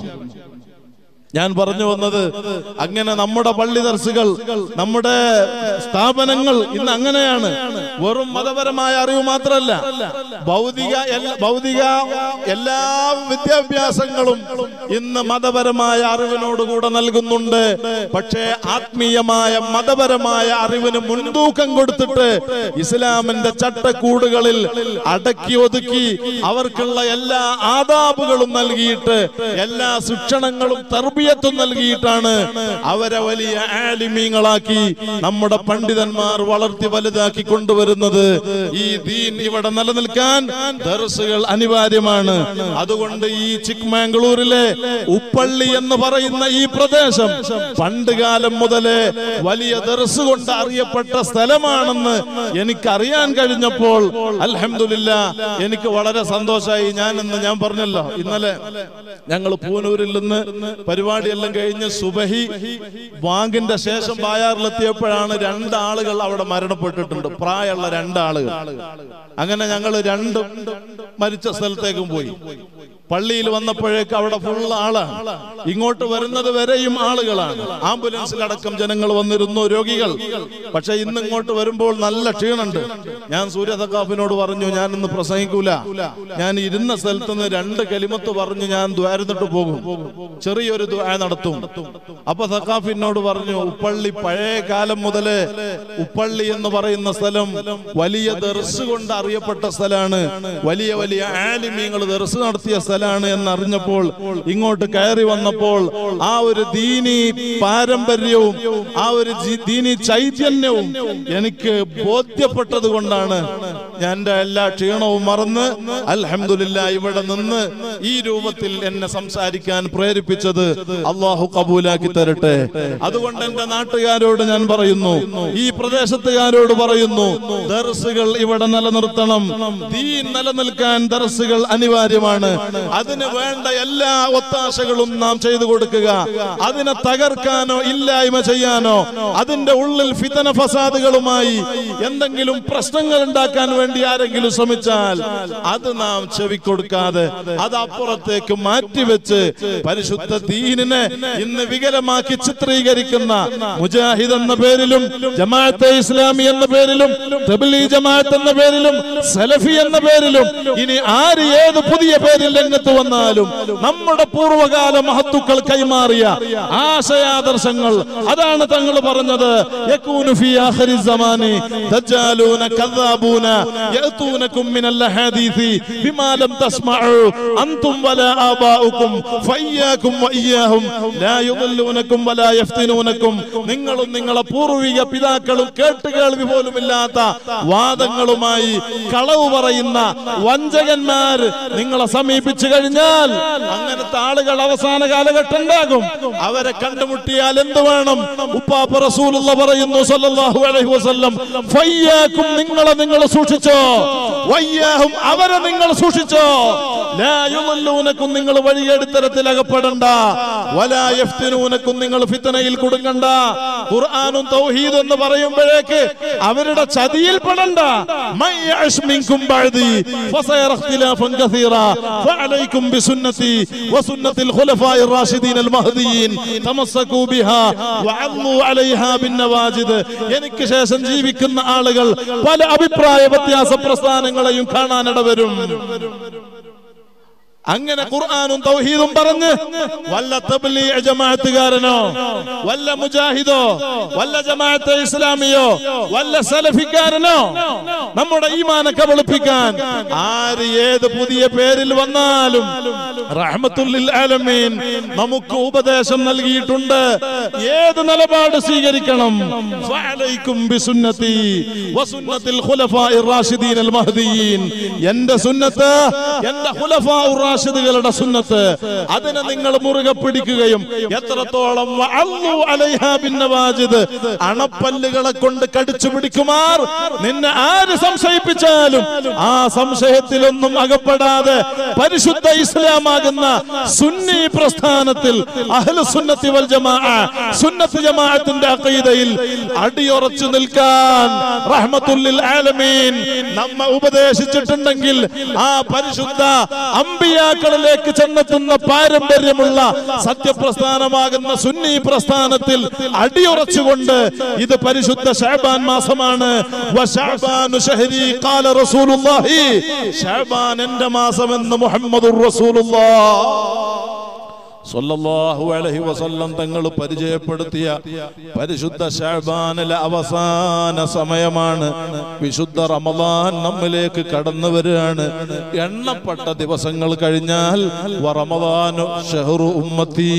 ഞാൻ പറഞ്ഞു വന്നത് അങ്ങനെ നമ്മുടെ പള്ളി ദർസുകൾ നമ്മുടെ സ്ഥാപനങ്ങൾ ഇന്ന് അങ്ങനെയാണ് വെറും മതപരമായ അറിവ് മാത്രമല്ല ഭൗതിക എല്ലാ- ഭൗതിക എല്ലാ വിദ്യാഭ്യാസങ്ങളും ഇന്ന് മതപരമായ അറിവിനോടുകൂടെ നൽകുന്നുണ്ട് പക്ഷേ ആത്മീയമായ മതപരമായ അറിവിന് മുൻതൂക്കം കൊടുത്തിട്ട് ഇസ്ലാമിന്റെ ചട്ടക്കൂടുകളിൽ അടക്കി ഒതുക്കി അവർക്കുള്ള എല്ലാ ആദാബുകളും നൽകിയിട്ട് എല്ലാ ശിക്ഷണങ്ങളും തർബിയത്തും നൽകിയിട്ടാണ് അവരെ വലിയ ആലിമീങ്ങളാക്കി നമ്മുടെ പണ്ഡിതന്മാർ വളർത്തി വലുതാക്കി കൊണ്ടുവരുന്നത് ഈ ദീൻ ഇവിടെ നിലനിൽക്കാൻ ദർസുകൾ അനിവാര്യമാണ് അതുകൊണ്ട് ഈ ചിക്മാംഗ്ലൂരിലെ ഉപ്പള്ളി എന്ന് പറയുന്ന ഈ പ്രദേശം പണ്ട് കാലം മുതലേ വലിയ ദർസ് കൊണ്ട് അറിയപ്പെട്ട സ്ഥലമാണെന്ന് എനിക്കറിയാൻ കഴിഞ്ഞപ്പോൾ അൽഹംദുലില്ല എനിക്ക് വളരെ സന്തോഷമായി ഞാൻ ഇന്ന് ഞാൻ പറഞ്ഞല്ലോ ഇന്നലെ ഞങ്ങൾ പൂനൂരിൽ നിന്ന് പരിപാടിയെല്ലാം കഴിഞ്ഞ് സുബഹി ബാങ്കിന്റെ ശേഷം ബായാറിലെത്തിയപ്പോഴാണ് രണ്ടാളുകൾ അവിടെ മരണപ്പെട്ടിട്ടുണ്ട് പ്രായമുള്ള രണ്ടാളുകൾ അങ്ങനെ ഞങ്ങൾ രണ്ട് മരിച്ച സ്ഥലത്തേക്കും പോയി പള്ളിയിൽ വന്നപ്പോഴേക്ക് അവിടെ ഫുൾ ആളാണ് ഇങ്ങോട്ട് വരുന്നത് വരെയും ആളുകളാണ് ആംബുലൻസിലടക്കം ജനങ്ങൾ വന്നിരുന്നു രോഗികൾ പക്ഷെ ഇന്ന് ഇങ്ങോട്ട് വരുമ്പോൾ നല്ല ക്ഷീണുണ്ട് ഞാൻ സൂര്യ തക്കാഫിനോട് പറഞ്ഞു ഞാൻ ഇന്ന് പ്രസംഗിക്കൂല ഞാൻ ഇരുന്ന സ്ഥലത്ത് നിന്ന് രണ്ട് കലിമത്ത് പറഞ്ഞു ഞാൻ ദ്വാരുന്നിട്ട് പോകും ചെറിയൊരു ദ്വാ നടത്തും അപ്പൊ തക്കാഫിനോട് പറഞ്ഞു ഉപ്പള്ളി പഴയ കാലം മുതലേ ഉപ്പള്ളി എന്ന് പറയുന്ന സ്ഥലം വലിയ ദർസ് കൊണ്ട് അറിയപ്പെട്ട സ്ഥലമാണ് വലിയ വലിയ ആലിമീങ്ങൾ ദർസ് നടത്തിയ സ്ഥലമാണ് എന്ന് അറിഞ്ഞപ്പോൾ ഇങ്ങോട്ട് കയറി വന്നപ്പോൾ ആ ഒരു ദീനി പാരമ്പര്യവും ആ ഒരു ജി- ദീനി ചൈതന്യവും എനിക്ക് ബോധ്യപ്പെട്ടത് കൊണ്ടാണ് ഞാൻ എന്റെ എല്ലാ ക്ഷീണവും മറന്ന് അൽഹംദുലില്ല ഇവിടെ നിന്ന് ഈ രൂപത്തിൽ എന്നെ സംസാരിക്കാൻ പ്രേരിപ്പിച്ചത് അള്ളാഹു കബൂലാക്കി തരട്ടെ അതുകൊണ്ട് എന്റെ നാട്ടുകാരോട് ഞാൻ പറയുന്നു ഈ പ്രദേശത്തുകാരോട് പറയുന്നു ദർസുകൾ ഇവിടെ നിലനിർത്തണം ദീൻ നിലനിൽക്കാൻ ദർസുകൾ അനിവാര്യമാണ് അതിന് വേണ്ട എല്ലാ ഒത്താശകളും നാം ചെയ്തു കൊടുക്കുക അതിനെ തകർക്കാനോ ഇല്ലായ്മ ചെയ്യാനോ അതിന്റെ ഉള്ളിൽ ഫിതന ഫസാദുകളുമായി എന്തെങ്കിലും പ്രശ്നങ്ങൾ ഉണ്ടാക്കാൻ വേണ്ടി ആരെങ്കിലും ശ്രമിച്ചാൽ അത് നാം ചെവിക്കൊടുക്കാതെ അത് അപ്പുറത്തേക്ക് മാറ്റിവെച്ച് പരിശുദ്ധ ദീനിനെ ഇന്ന് വികലമാക്കി ചിത്രീകരിക്കുന്ന മുജാഹിദ് എന്ന പേരിലും ജമാഅത്തെ ഇസ്ലാമി എന്ന പേരിലും തബ്ലീ ജമാഅത്ത് എന്ന പേരിലും സലഫി എന്ന പേരിലും ഇനി ആര് ഏത് പുതിയ പേരിൽ രംഗത്ത് വന്നാലും നമ്മുടെ പൂർവ്വകാല മഹത്തുക്കൾ കൈമാറിയ ആശയാദർശങ്ങൾ അതാണ് തങ്ങൾ പറഞ്ഞത് യകൂനു ഫീ ആഖിരി സമാനി ദജ്ജാലൂന കദ്ദാബൂന യഅതൂനകും മിനൽ ഹദീസി ബിമാ ലം തസ്മഉ അൻതും വലാ ആബാഉകും ഫയ്യാകും വഇയ്യാഹും ലാ യുദല്ലൂനകും വലാ യഫ്തിനൂനകും നിങ്ങളും നിങ്ങളെ പൂർവിക പിതാക്കളും കേട്ടുകേൾവി പോലുമില്ലാത്ത വാദങ്ങളുമായി കളവ് പറയുന്ന വഞ്ചകന്മാർ നിങ്ങളെ സമീപിച്ചു കഴിഞ്ഞാൽ അങ്ങനത്തെ ആളുകൾ അവസാന കാലഘട്ടം ഉണ്ടാകും അവരെ കണ്ടുമുട്ടിയാൽ എന്ത് വേണം ഉപ്പാപ്പ റസൂലുള്ള പറയുന്നു സല്ലല്ലാഹു അലൈഹി വസല്ലം ഫയ്യാക്കും നിങ്ങളെ നിങ്ങൾ സൂക്ഷിച്ചോ വയ്യാഹും അവരെ നിങ്ങൾ സൂക്ഷിച്ചോ ലാ യുളല്ലൂനക്കും നിങ്ങൾ വഴികേടിത്തരത്തിൽ അകപ്പെടണ്ട വലാ യഫ്തിനൂനക്കും നിങ്ങൾ ഫിത്തനയിൽ കുടുങ്ങണ്ട ഖുർആനും തൗഹീദ് എന്ന് പറയുമ്പോഴേക്ക് അവരുടെ ചതിയിൽ പെടണ്ട മൻ യഅശ് മിൻകും ബഅദി ഫസയറ ഇഖ്തിലാഫൻ കസീറാ ഫഅലൈക്കും ബിസുന്നതി വസുന്നത്തിൽ ഖുലഫാഇർ റാഷിദീൻ അൽ മഹ്ദിയീൻ തമസ്സകൂ ബിഹാ വഅല്ലു അലൈഹാ ബിന്നവാജിദ് എനിക്ക് ശേഷം ജീവിക്കുന്ന ആളുകൾ പല അഭിപ്രായ വ്യത്യാസ പ്രസ്ഥാനങ്ങളെയും കാണാനിടവരും അങ്ങനെ ഖുർആാനും തൗഹീദും പറഞ്ഞ് വല്ല തബ്ലീഗ് ജമാഅത്തുകാരനോ വല്ല മുജാഹിദോ വല്ല ജമാഅത്തെ ഇസ്ലാമിയോ വല്ല സലഫിക്കാരനോ നമ്മുടെ ഈമാനെ കബളിപ്പിക്കാൻ ആര് ഏത് പുതിയ പേരിൽ വന്നാലും റഹ്മത്തുല്ലിൽ ആലമീൻ നമുക്ക് ഉപദേശം നൽകിയിട്ടുണ്ട് ഏത് നിലപാട് സ്വീകരിക്കണം ഫഅലൈക്കും ബിസുന്നതി വസുന്നത്തിൽ ഖുലഫാഇർ റാഷിദീൻ അൽ മഹ്ദിയീൻ എന്റെ സുന്നത്ത് എന്റെ ഖുലഫാഉർ റാഷിദുകളുടെ സുന്നത്ത് അതിനെ നിങ്ങൾ മുറുകെ പിടിക്കുകയും എത്രത്തോളം വഅല്ലു അലൈഹാ ബിന്നവാജിദ് അണപ്പല്ലുകളെ കൊണ്ട് കടിച്ചു പിടിക്കുമാർ നിന്നെ ആര് സംശയിപ്പിച്ചാലും ആ സംശയത്തിലൊന്നും അകപ്പെടാതെ പരിശുദ്ധ ഇസ്ലാമാകുന്ന സുന്നി പ്രസ്ഥാനത്തിൽ അഹ്ലു സുന്നത്തി വൽ ജമാഅ സുന്നത്ത് ജമാഅത്തിന്റെ അഖീദയിൽ അടിയുറച്ചു നിൽക്കാൻ റഹ്മത്തുല്ലിൽ ആലമീൻ നമ്മെ ഉപദേശിച്ചിട്ടുണ്ടെങ്കിൽ ആ പരിശുദ്ധ അമ്പിയാക്കളിലേക്ക് ചെന്നെത്തുന്ന പാരമ്പര്യമുള്ള സത്യപ്രസ്ഥാനമാകുന്ന സുന്നി പ്രസ്ഥാനത്തിൽ അടിയുറച്ചുകൊണ്ട് ഇത് പരിശുദ്ധ ഷാബാൻ മാസമാണ് വശഅബാനു ശഹരി ഖാല റസൂലുള്ളാഹി ഷാബാൻ എന്റെ മാസമെന്ന് മുഹമ്മദുർ റസൂലുള്ളാഹ് സല്ലല്ലാഹു അലൈഹി വസല്ലം തങ്ങൾ പരിചയപ്പെടുത്തിയ പരിശുദ്ധ ഷഅബാനിലെ അവസാന സമയമാണ് വിശുദ്ധ റമദാൻ നമ്മിലേക്ക് കടന്നു വരികയാണ് എണ്ണപ്പെട്ട ദിവസങ്ങൾ കഴിഞ്ഞാൽ വറമദാനു ഷഹ്റു ഉമ്മത്തി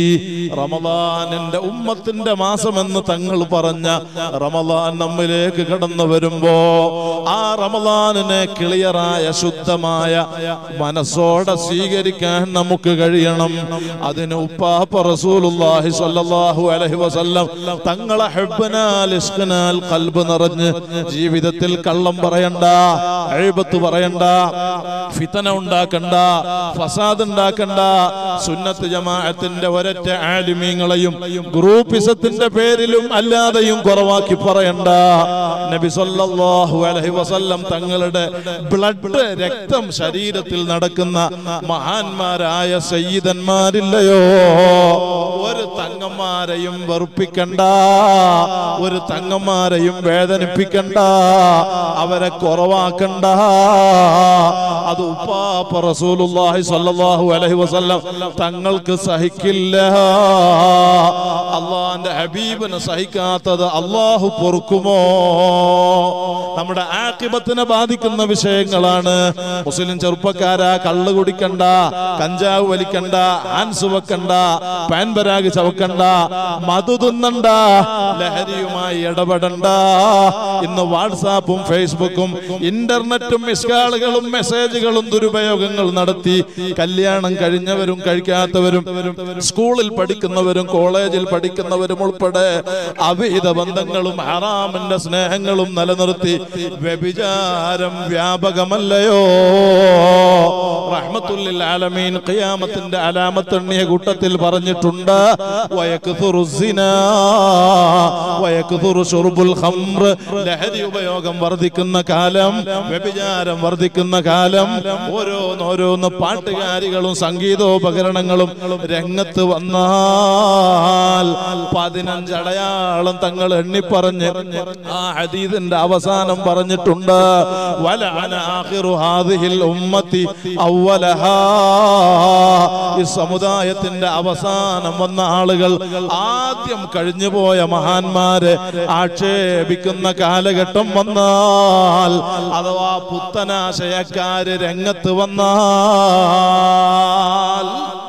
റമദാനിന്റെ ഉമ്മത്തിന്റെ മാസമെന്ന് തങ്ങൾ പറഞ്ഞ റമദാൻ നമ്മിലേക്ക് കടന്നു വരുമ്പോ ആ റമദാനിനെ ക്ലിയറായ ശുദ്ധമായ മനസ്സോടെ സ്വീകരിക്കാൻ നമുക്ക് കഴിയണം അതിന് ഉപ്പാപ്പ റസൂലുള്ളാഹി സ്വല്ലല്ലാഹു അലൈഹി വസല്ലം തങ്ങളെ ഹബ്ബനാൽ ഇഷ്കനാൽ കൽബ് നിറഞ്ഞ് ജീവിതത്തിൽ കള്ളം പറയണ്ട അഴിബത്ത് പറയണ്ട ഫിതന ഉണ്ടാക്കണ്ട ഫസാദ് ഉണ്ടാക്കണ്ട സുന്നത്ത് ജമാഅത്തിന്റെ ഒരൊറ്റ ആലിമീങ്ങളെയും ഗ്രൂപ്പിസത്തിന്റെ പേരിലും അല്ലാതെയും കുറവാക്കി പറയണ്ട നബി സല്ലല്ലാഹു അലൈഹി വസല്ലം തങ്ങളുടെ ബ്ലഡ് രക്തം ശരീരത്തിൽ നടക്കുന്ന മഹാന്മാരായ സയ്യിദന്മാരില്ലയോ ഒരു തങ്ങന്മാരെയും വെറുപ്പിക്കണ്ട ഒരു തങ്ങന്മാരെയും വേദനിപ്പിക്കണ്ട അവരെ കുറവാക്കണ്ട അത് ഉപ്പാപ്പ റസൂലുള്ളാഹി സ്വല്ലല്ലാഹു അലൈഹി വസല്ലം തങ്ങൾക്ക് സഹിക്കില്ല അള്ളാന്റെ ഹബീബിന് സഹിക്കാത്തത് അള്ളാഹു പൊറുക്കുമോ നമ്മുടെ ആക്കിബത്തിനെ ബാധിക്കുന്ന വിഷയങ്ങളാണ് മുസ്ലിം ചെറുപ്പക്കാരാ കള്ള് കുടിക്കണ്ട കഞ്ചാവ് വലിക്കണ്ട ആൻസ് വെക്കണ്ട പാൻപരാഗ് ചവക്കണ്ട മധു തിന്നണ്ട ലഹരിയുമായി ഇടപെടണ്ട ഇന്ന് വാട്സാപ്പും ഫേസ്ബുക്കും ഇന്റർനെറ്റും മിസ്കാളുകളും മെസ്സേജുകളും ദുരുപയോഗങ്ങൾ നടത്തി കല്യാണം കഴിഞ്ഞവരും കഴിക്കാത്തവരും സ്കൂളിൽ പഠിക്കുന്നവരും കോളേജിൽ പഠിക്കുന്നവരും ഉൾപ്പെടെ അവിഹിത ബന്ധങ്ങളും ഹറാമിന്റെ സ്നേഹങ്ങളും നിലനിർത്തി വ്യഭിചാരം വ്യാപകമല്ലയോ റഹ്മത്തുല്ലിൽ ആലമീൻ ഖിയാമത്തിന്റെ അലാമത്തെണ്ണിയ കൂട്ടത്തിൽ പറഞ്ഞിട്ടുണ്ട് വയക്തുറു സിനാ, വയക്തുറു ശുർബുൽ ഖംർ. ലഹരി ഉപയോഗം വർദ്ധിക്കുന്ന കാലം വ്യഭിചാരം വർദ്ധിക്കുന്ന കാലം ഓരോന്നോരോന്ന് പാട്ടുകാരികളും സംഗീതോപകരണങ്ങളും രംഗത്ത് വന്നാൽ പതിനഞ്ചടയാളം തങ്ങൾ എണ്ണിപ്പറഞ്ഞ് ആ ഹദീദിന്റെ അവസാനം പറഞ്ഞിട്ടുണ്ട് വലഅന ആഖിറു ഹാദിഹിൽ ഉമ്മത്തി അവ്വലഹാ ഈ സമുദായത്തിന്റെ അവസാനം വന്ന ആളുകൾ ആദ്യം കഴിഞ്ഞുപോയ മഹാന്മാരെ ആക്ഷേപിക്കുന്ന കാലഘട്ടം വന്നാൽ അഥവാ പുത്തനാശയക്കാര് രംഗത്ത് വന്നാൽ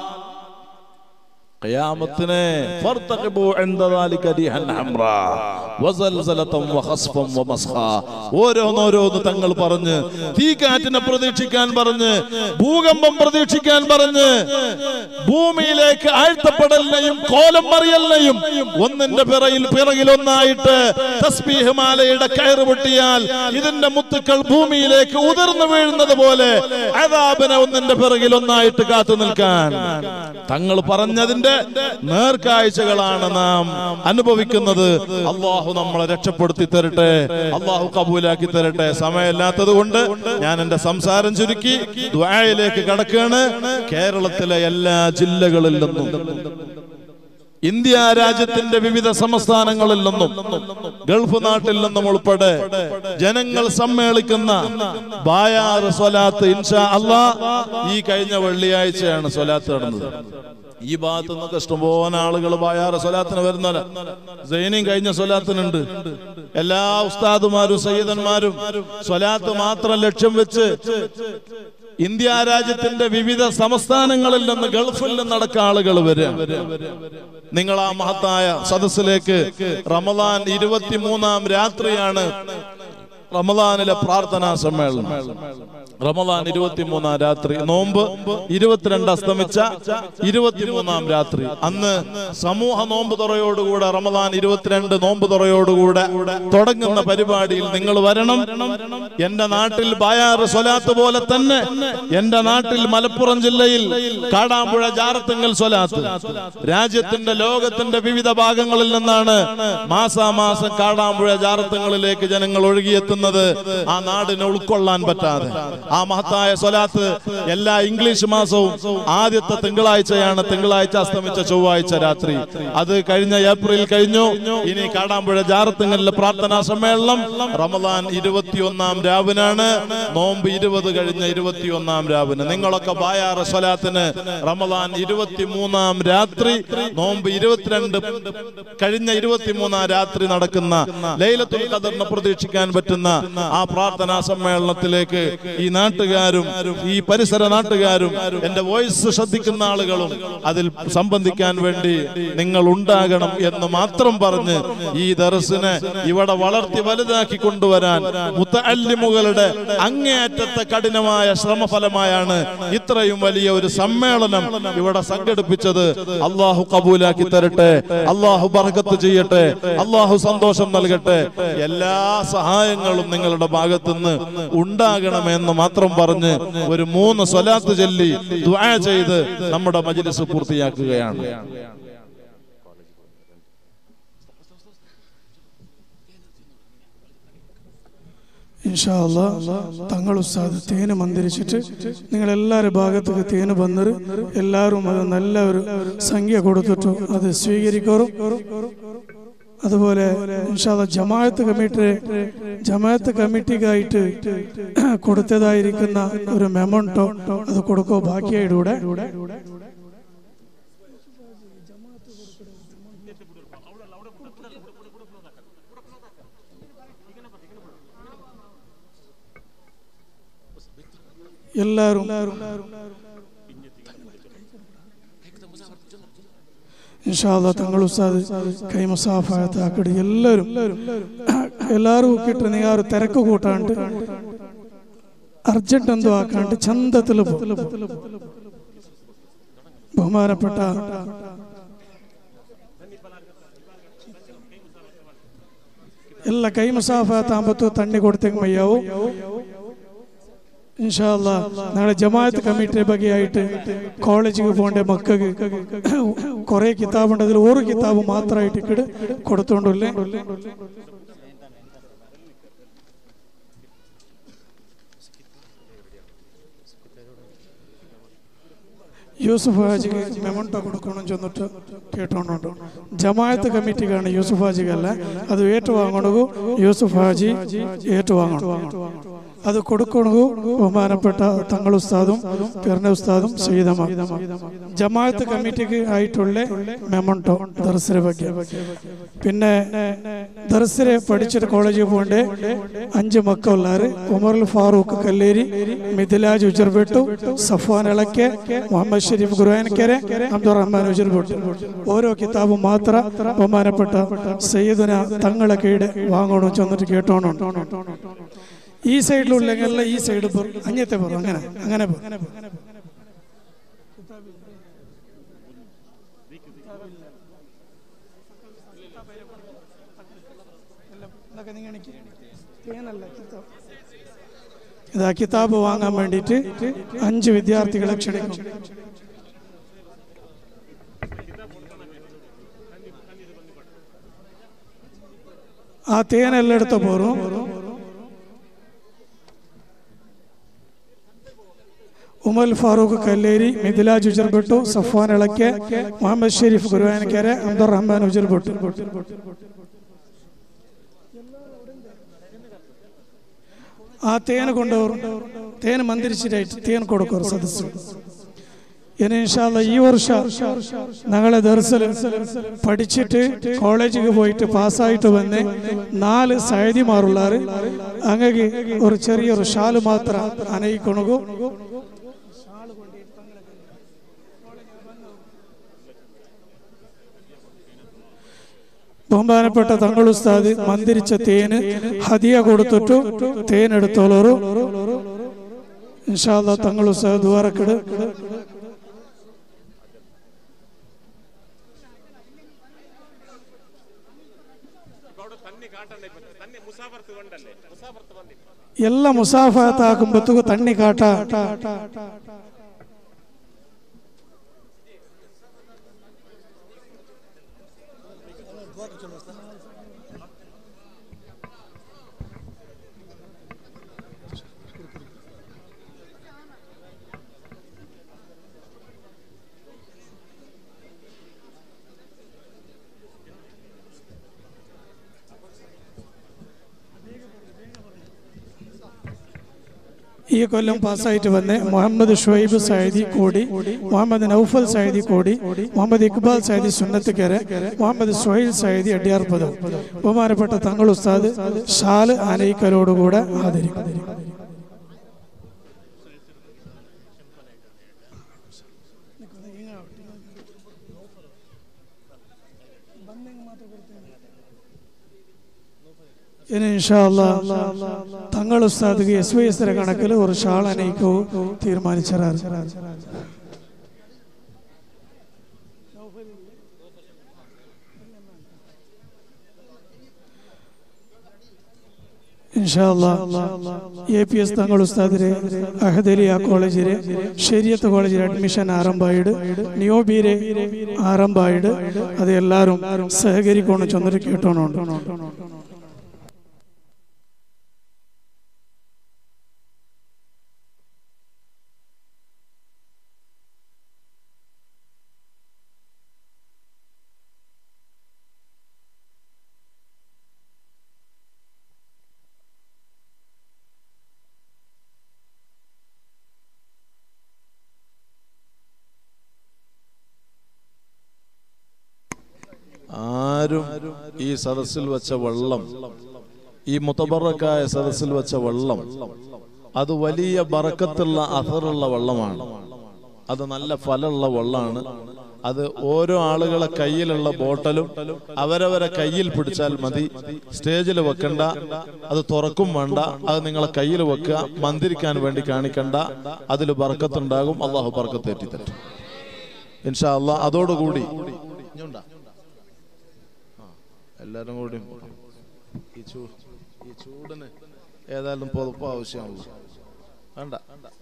ഖിയാമത്തിനെ ഫർതഖിബു ഇൻദ ദാലിക റിഹൻ ഹംറാ വസൽസലതം വഖസ്ഫം വമസ്ഖാ ഓരോന്നോരോന്ന് തങ്ങൾ പറഞ്ഞ് തീക്കാറ്റിനെ പ്രതീക്ഷിക്കാൻ പറഞ്ഞ് ഭൂകമ്പം പ്രതീക്ഷിക്കാൻ പറഞ്ഞ് ഭൂമിയിലേക്ക് ആഴ്ത്തപ്പെടലിനെയും കോലം മറിയലിനെയും ഒന്നിന്റെ പിറയിൽ പിറകിൽ ഒന്നായിട്ട് തസ്ബീഹ് മാലയുടെ കയറ് പൊട്ടിയാൽ ഇതിന്റെ മുത്തുക്കൾ ഭൂമിയിലേക്ക് ഉതിർന്നു വീഴുന്നത് പോലെ അതാബിനെ ഒന്നിന്റെ പിറകിൽ ഒന്നായിട്ട് കാത്തു നിൽക്കാൻ തങ്ങൾ പറഞ്ഞതിന്റെ നേർക്കാഴ്ചകളാണ് നാം അനുഭവിക്കുന്നത് അള്ളാഹു നമ്മളെ രക്ഷപ്പെടുത്തി തരട്ടെ അള്ളാഹു കബൂലാക്കി തരട്ടെ സമയമില്ലാത്തത് കൊണ്ട് ഞാൻ എന്റെ സംസാരം ചുരുക്കി ദ്വായയിലേക്ക് കടക്കുകയാണ് കേരളത്തിലെ എല്ലാ ജില്ലകളിൽ നിന്നും ഇന്ത്യ രാജ്യത്തിന്റെ വിവിധ സംസ്ഥാനങ്ങളിൽ നിന്നും ഗൾഫ് നാട്ടിൽ നിന്നും ഉൾപ്പെടെ ജനങ്ങൾ സമ്മേളിക്കുന്ന ബായാർ സ്വലാത്ത് ഇൻഷാ അള്ളാ ഈ കഴിഞ്ഞ വെള്ളിയാഴ്ചയാണ് സ്വലാത്ത് നടന്നത് ഈ ഭാഗത്തു നിന്നൊക്കെ ഇഷ്ടംപോലെ ആളുകൾ ബായാറ് സ്വലാത്തിന് വരുന്നവരാ സൈനിയും കഴിഞ്ഞ സ്വലാത്തിനുണ്ട് എല്ലാ ഉസ്താദുമാരും സയ്യിദന്മാരും സ്വലാത്ത് മാത്രം ലക്ഷ്യം വെച്ച് ഇന്ത്യ രാജ്യത്തിന്റെ വിവിധ സംസ്ഥാനങ്ങളിൽ നിന്ന് ഗൾഫിൽ നിന്നടക്കം ആളുകൾ വരിക നിങ്ങൾ ആ മഹത്തായ സദസ്സിലേക്ക് റമദാൻ ഇരുപത്തിമൂന്നാം രാത്രിയാണ് റമദാനിലെ പ്രാർത്ഥനാ സമ്മേളനം റമദാൻ ഇരുപത്തിമൂന്നാം രാത്രി നോമ്പ് ഇരുപത്തിരണ്ട് അസ്തമിച്ച ഇരുപത്തിമൂന്നാം രാത്രി അന്ന് സമൂഹ നോമ്പ് തുറയോടുകൂടെ റമദാൻ ഇരുപത്തിരണ്ട് നോമ്പ് തുറയോടുകൂടെ തുടങ്ങുന്ന പരിപാടിയിൽ നിങ്ങൾ വരണം എന്റെ നാട്ടിൽ ബായാറ് സ്വലാത്ത് പോലെ തന്നെ എന്റെ നാട്ടിൽ മലപ്പുറം ജില്ലയിൽ കാടാമ്പുഴ ജാറത്തുങ്കൽ സ്വലാത്ത് രാജ്യത്തിന്റെ ലോകത്തിന്റെ വിവിധ ഭാഗങ്ങളിൽ നിന്നാണ് മാസാമാസം കാടാമ്പുഴ ജാറത്തുങ്ങളിലേക്ക് ജനങ്ങൾ ഒഴുകിയെത്തുന്നത് ആ നാടിനെ ഉൾക്കൊള്ളാൻ പറ്റാതെ ആ മഹത്തായ സ്വലാത്ത് എല്ലാ ഇംഗ്ലീഷ് മാസവും ആദ്യത്തെ തിങ്കളാഴ്ചയാണ് തിങ്കളാഴ്ച അസ്തമിച്ച ചൊവ്വാഴ്ച രാത്രി അത് കഴിഞ്ഞ ഏപ്രിൽ കഴിഞ്ഞു ഇനി കാടാമ്പുഴ ജാറത്തുങ്ങളിലെ പ്രാർത്ഥനാ സമ്മേളനം റമദാൻ ഇരുപത്തിയൊന്നാം രാവിനാണ് നോമ്പ് ഇരുപത് കഴിഞ്ഞ ഇരുപത്തിയൊന്നാം രാവിന് നിങ്ങളൊക്കെ ബായാറ സ്വലാത്തിന് റമദാൻ ഇരുപത്തിമൂന്നാം രാത്രി നോമ്പ് ഇരുപത്തിരണ്ട് കഴിഞ്ഞ ഇരുപത്തിമൂന്നാം രാത്രി നടക്കുന്ന ലൈലത്തുൽ ഖദറിനെ പ്രതീക്ഷിക്കാൻ പറ്റുന്ന ആ പ്രാർത്ഥനാ സമ്മേളനത്തിലേക്ക് ഈ നാട്ടുകാരും ഈ പരിസര നാട്ടുകാരും എന്റെ വോയിസ് ശ്രദ്ധിക്കുന്ന ആളുകളും അതിൽ സംബന്ധിക്കാൻ വേണ്ടി നിങ്ങൾ ഉണ്ടാകണം എന്ന് മാത്രം പറഞ്ഞ് ഈ ദർസിനെ ഇവിടെ വളർത്തി വലുതാക്കി കൊണ്ടുവരാൻ മുത്തല്ലിമുകളുടെ അങ്ങേയറ്റത്തെ കഠിനമായ ശ്രമഫലമായാണ് ഇത്രയും വലിയ ഒരു സമ്മേളനം ഇവിടെ സംഘടിപ്പിച്ചത് അള്ളാഹു കബൂലാക്കി തരട്ടെ അള്ളാഹു ബർക്കത്ത് ചെയ്യട്ടെ അള്ളാഹു സന്തോഷം നൽകട്ടെ എല്ലാ സഹായങ്ങളും നിങ്ങളുടെ ഭാഗത്തുനിന്ന് ഉണ്ടാകണമെന്ന് മാത്രം പറഞ്ഞ് ഒരു മൂന്ന് സ്വലാത്ത് ചൊല്ലി ദുആ ചെയ്ത് നമ്മുടെ മജ്ലിസ് പൂർത്തിയാക്കുകയാണ് ഇൻഷാ അല്ലാ തങ്ങൾ ഉസ്താദ് തേന് മന്ദിരിച്ചിട്ട് നിങ്ങൾ എല്ലാവരുടെ ഭാഗത്തേക്ക് തേന് വന്നത് എല്ലാവരും അത് നല്ല ഒരു സംഖ്യ കൊടുത്തിട്ടു അത് സ്വീകരിക്കോറും അതുപോലെ ഇൻഷാ അല്ലാ ജമാഅത്ത് കമ്മിറ്റി ജമാഅത്ത് കമ്മിറ്റിക്കായിട്ട് കൊടുത്തതായിരിക്കുന്ന ഒരു മെമോണ്ടോ അത് കൊടുക്കോ ബാക്കിയായിടൂടെ എല്ലാവരും ഇൻഷാല്ല തങ്ങൾ ഉസ്താദ് കൈമസാഫായത്താക്കടി എല്ലാവരും എല്ലാവരും കിട്ടുന്ന നിങ്ങൾ ആ ഒരു തിരക്ക് കൂട്ടാണ്ട് അർജന്റ് എന്തോ ആക്കാണ്ട് ചന്തത്തിൽ ബഹുമാനപ്പെട്ട ಎಲ್ಲ ಕೈ ಮುಸಾಫಾತ್ ಆಂಬತ್ತು ತಣ್ಣಿ ಕೊಡ್ತೇವೆ ಮಯ್ಯಾವು ഇൻഷാല്ല നാളെ ജമാഅത്ത് കമ്മിറ്റിയുടെ ബഗയായിട്ട് കോളേജിൽ പോകേണ്ട മക്കൾക്ക് കുറെ കിതാബുണ്ട് അതിൽ ഒരു കിതാബ് മാത്രമായിട്ട് ഇക്കിട് കൊടുത്തോണ്ടല്ലേ യൂസുഫ് ഹാജിക്ക് മെമണ്ടോ കൊടുക്കണം ചെന്നിട്ട് കേട്ടോണ്ടുണ്ട് ജമാഅത്ത് കമ്മിറ്റിക്കാണ് യൂസുഫ് ഹാജിക്കല്ല അത് ഏറ്റുവാങ്ങണു യൂസുഫ് ഹാജി ഏറ്റുവാങ്ങണം അത് കൊടുക്കണു ബഹുമാനപ്പെട്ട തങ്ങൾ ഉസ്താദും പിറന്ന ഉസ്താദും സീതമ ജമാഅത്ത് കമ്മിറ്റിക്ക് ആയിട്ടുള്ള മെമണ്ടോ ദർസിനെ ಬಗ್ಗೆ പിന്നെ ദർസിനെ പഠിച്ചിട്ട് കോളേജിൽ പോകേണ്ട അഞ്ച് മക്കളുള്ളാറ് ഉമറുൽ ഫാറൂഖ് കല്ലേരി മിഥിലാജ് ഉജർബെട്ടു സഫാൻ ഇളക്കെ മുഹമ്മദ് ഷരീഫ് ഗുരുവാനക്കരെ അബ്ദുറഹ്മാൻ ഉജർബെട്ടു ഓരോ കിതാബും മാത്രം ബഹുമാനപ്പെട്ട സയ്യിദുന തങ്ങളെ കീട് വാങ്ങണം ചെന്നിട്ട് കേട്ടോണം ഈ സൈഡിലുള്ളെങ്കിൽ ഈ സൈഡ് പോർ അങ്ങനത്തെ പോർ അങ്ങനെ അങ്ങനെ പോർ ഇതാ കിതാബ് വാങ്ങാൻ വേണ്ടിയിട്ട് അഞ്ച് വിദ്യാർത്ഥികളെ ക്ഷണിക്കും ആ തേനെല്ലാം എടുത്ത പോറും ഉമൽ ഫാറൂഖ് കല്ലേരി മിഥിലാജ് ഉജർബെട്ടു സഫാൻ ഇളക്കെ മുഹമ്മദ് ഷെരീഫ് ഗുരുവാനക്കര അബ്ദുറഹ്മാൻ ഉജർബെട്ടു ആ തേൻ കൊണ്ടുവരും തേൻ മന്ദിരിച്ചിട്ടായിട്ട് തേൻ കൊടുക്കും സദസ് ഇനി ഇൻഷാല്ല ഈ വർഷം ഞങ്ങളെ ദർശൽ പഠിച്ചിട്ട് കോളേജിൽ പോയിട്ട് പാസ്സായിട്ട് വന്ന് നാല് സൈദിമാറുള്ളാറ് അങ്ങക്ക് ഒരു ചെറിയൊരു ഷാല് മാത്രം അനയിക്കൊണു ബഹുമാനപ്പെട്ട തങ്ങൾ ഉസ്താദ് മന്ദിരിച്ച തേന് ഹദിയ കൊടുത്തിട്ടു തേൻ എടുത്തോളൂ ഇൻഷാല്ല തങ്ങൾ ഉസ്താദ് ദ്വാരക്കിട് ಎಲ್ಲ ಮುಸಾಫಾತ್ ಆಗುಂಬತ್ತಿಗೂ ತಣ್ಣಿ ಕಾಟ ഈ കൊല്ലം പാസ്സായിട്ട് വന്ന് മുഹമ്മദ് ഷുഹൈബ് സൈദി കോടി മുഹമ്മദ് നൌഫൽ സൈദി കോടി മുഹമ്മദ് ഇക്ബാൽ സൈദി സുന്നത്തുകര മുഹമ്മദ് സുഹൈൽ സൈദി അടിയാർപ്പദം ബഹുമാനപ്പെട്ട തങ്ങൾ ഉസ്താദ് ഷാല് ആനയിക്കലോടുകൂടെ ആദരിക്കും ഇനി ഇൻഷാല്ല തങ്ങൾ ഉസ്താദ് എസ് വൈ എസ് കണക്കിൽ ഒരു ഷാൾ അനയിക്കവും തീരുമാനിച്ചറാറ് എ പി എസ് തങ്ങൾ ഉസ്താദിരെ അഹദലിയ കോളേജിലെ ശരിയത്ത് കോളേജിൽ അഡ്മിഷൻ ആരംഭമായിട്ട് നിയോബിയിലെ ആരംഭമായിട്ട് അത് എല്ലാവരും സഹകരിക്കണം ചെന്നിട്ട് കേട്ടോണുണ്ട് ആ ആരും ഈ സദസ്സിൽ വെച്ച വെള്ളം ഈ മുത്തബറക്കായ സദസ്സിൽ വെച്ച വെള്ളം അത് വലിയ ബറക്കത്തുള്ള അസറുള്ള വെള്ളമാണ് അത് നല്ല ഫലമുള്ള വെള്ളമാണ് അത് ഓരോ ആളുകളെ കയ്യിലുള്ള ബോട്ടലും അവരവരെ കയ്യിൽ പിടിച്ചാൽ മതി സ്റ്റേജിൽ വെക്കണ്ട അത് തുറക്കും വേണ്ട അത് നിങ്ങളെ കയ്യിൽ വെക്കുക മന്ദിരിക്കാൻ വേണ്ടി കാണിക്കണ്ട അതിൽ ബർക്കത്തുണ്ടാകും അള്ളാഹു ബർക്കത്ത് ഏറ്റിത്തരും ഇൻഷാ അള്ളാ അതോടുകൂടി ഇഞ്ഞുണ്ടാ? ആ, എല്ലാരും കൂടി ഈ ചൂ ഈ ചൂടിന് ഏതായാലും പുതപ്പ് ആവശ്യമുള്ളൂ വേണ്ട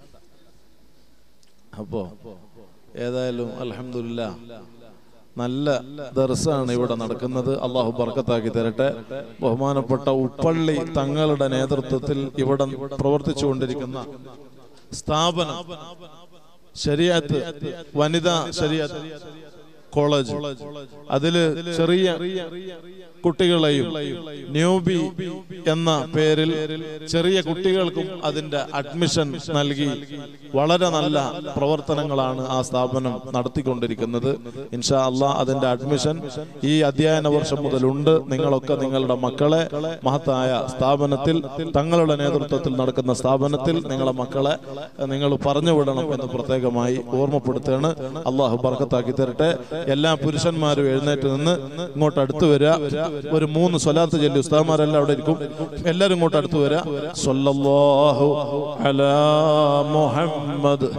അപ്പോ ഏതായാലും അലഹമില്ല നല്ല ദർസാണ് ഇവിടെ നടക്കുന്നത് അള്ളാഹു ബർക്കത്താക്കി തരട്ടെ ബഹുമാനപ്പെട്ട ഉപ്പള്ളി തങ്ങളുടെ നേതൃത്വത്തിൽ ഇവിടെ പ്രവർത്തിച്ചുകൊണ്ടിരിക്കുന്ന സ്ഥാപനം ശരിയാത്ത് വനിതാ ശരിയാത്ത് കോളേജ് അതില് ചെറിയ കുട്ടികളെയും ന്യൂബി എന്ന പേരിൽ ചെറിയ കുട്ടികൾക്കും അതിന്റെ അഡ്മിഷൻ നൽകി വളരെ നല്ല പ്രവർത്തനങ്ങളാണ് ആ സ്ഥാപനം നടത്തിക്കൊണ്ടിരിക്കുന്നത് ഇൻഷാ അള്ളാ അതിന്റെ അഡ്മിഷൻ ഈ അധ്യയന വർഷം മുതലുണ്ട് നിങ്ങളൊക്കെ നിങ്ങളുടെ മക്കളെ മഹത്തായ സ്ഥാപനത്തിൽ തങ്ങളുടെ നേതൃത്വത്തിൽ നടക്കുന്ന സ്ഥാപനത്തിൽ നിങ്ങളെ മക്കളെ നിങ്ങൾ പറഞ്ഞു വിടണം എന്ന് പ്രത്യേകമായി ഓർമ്മപ്പെടുത്തുകയാണ് അള്ളാഹു ബർക്കത്താക്കി തരട്ടെ എല്ലാ പുരുഷന്മാരും എഴുന്നേറ്റ് നിന്ന് ഇങ്ങോട്ട് അടുത്ത് വരിക ഒരു മൂന്ന് സ്വലാത്ത് ചൊല്ലി ഉസ്താദ്മാരെല്ലാം അവിടെ ഇരിക്കും എല്ലാവരും ഇങ്ങോട്ട് അടുത്ത് വരിക സ്വല്ലല്ലാഹു അലാ മുഹമ്മദ്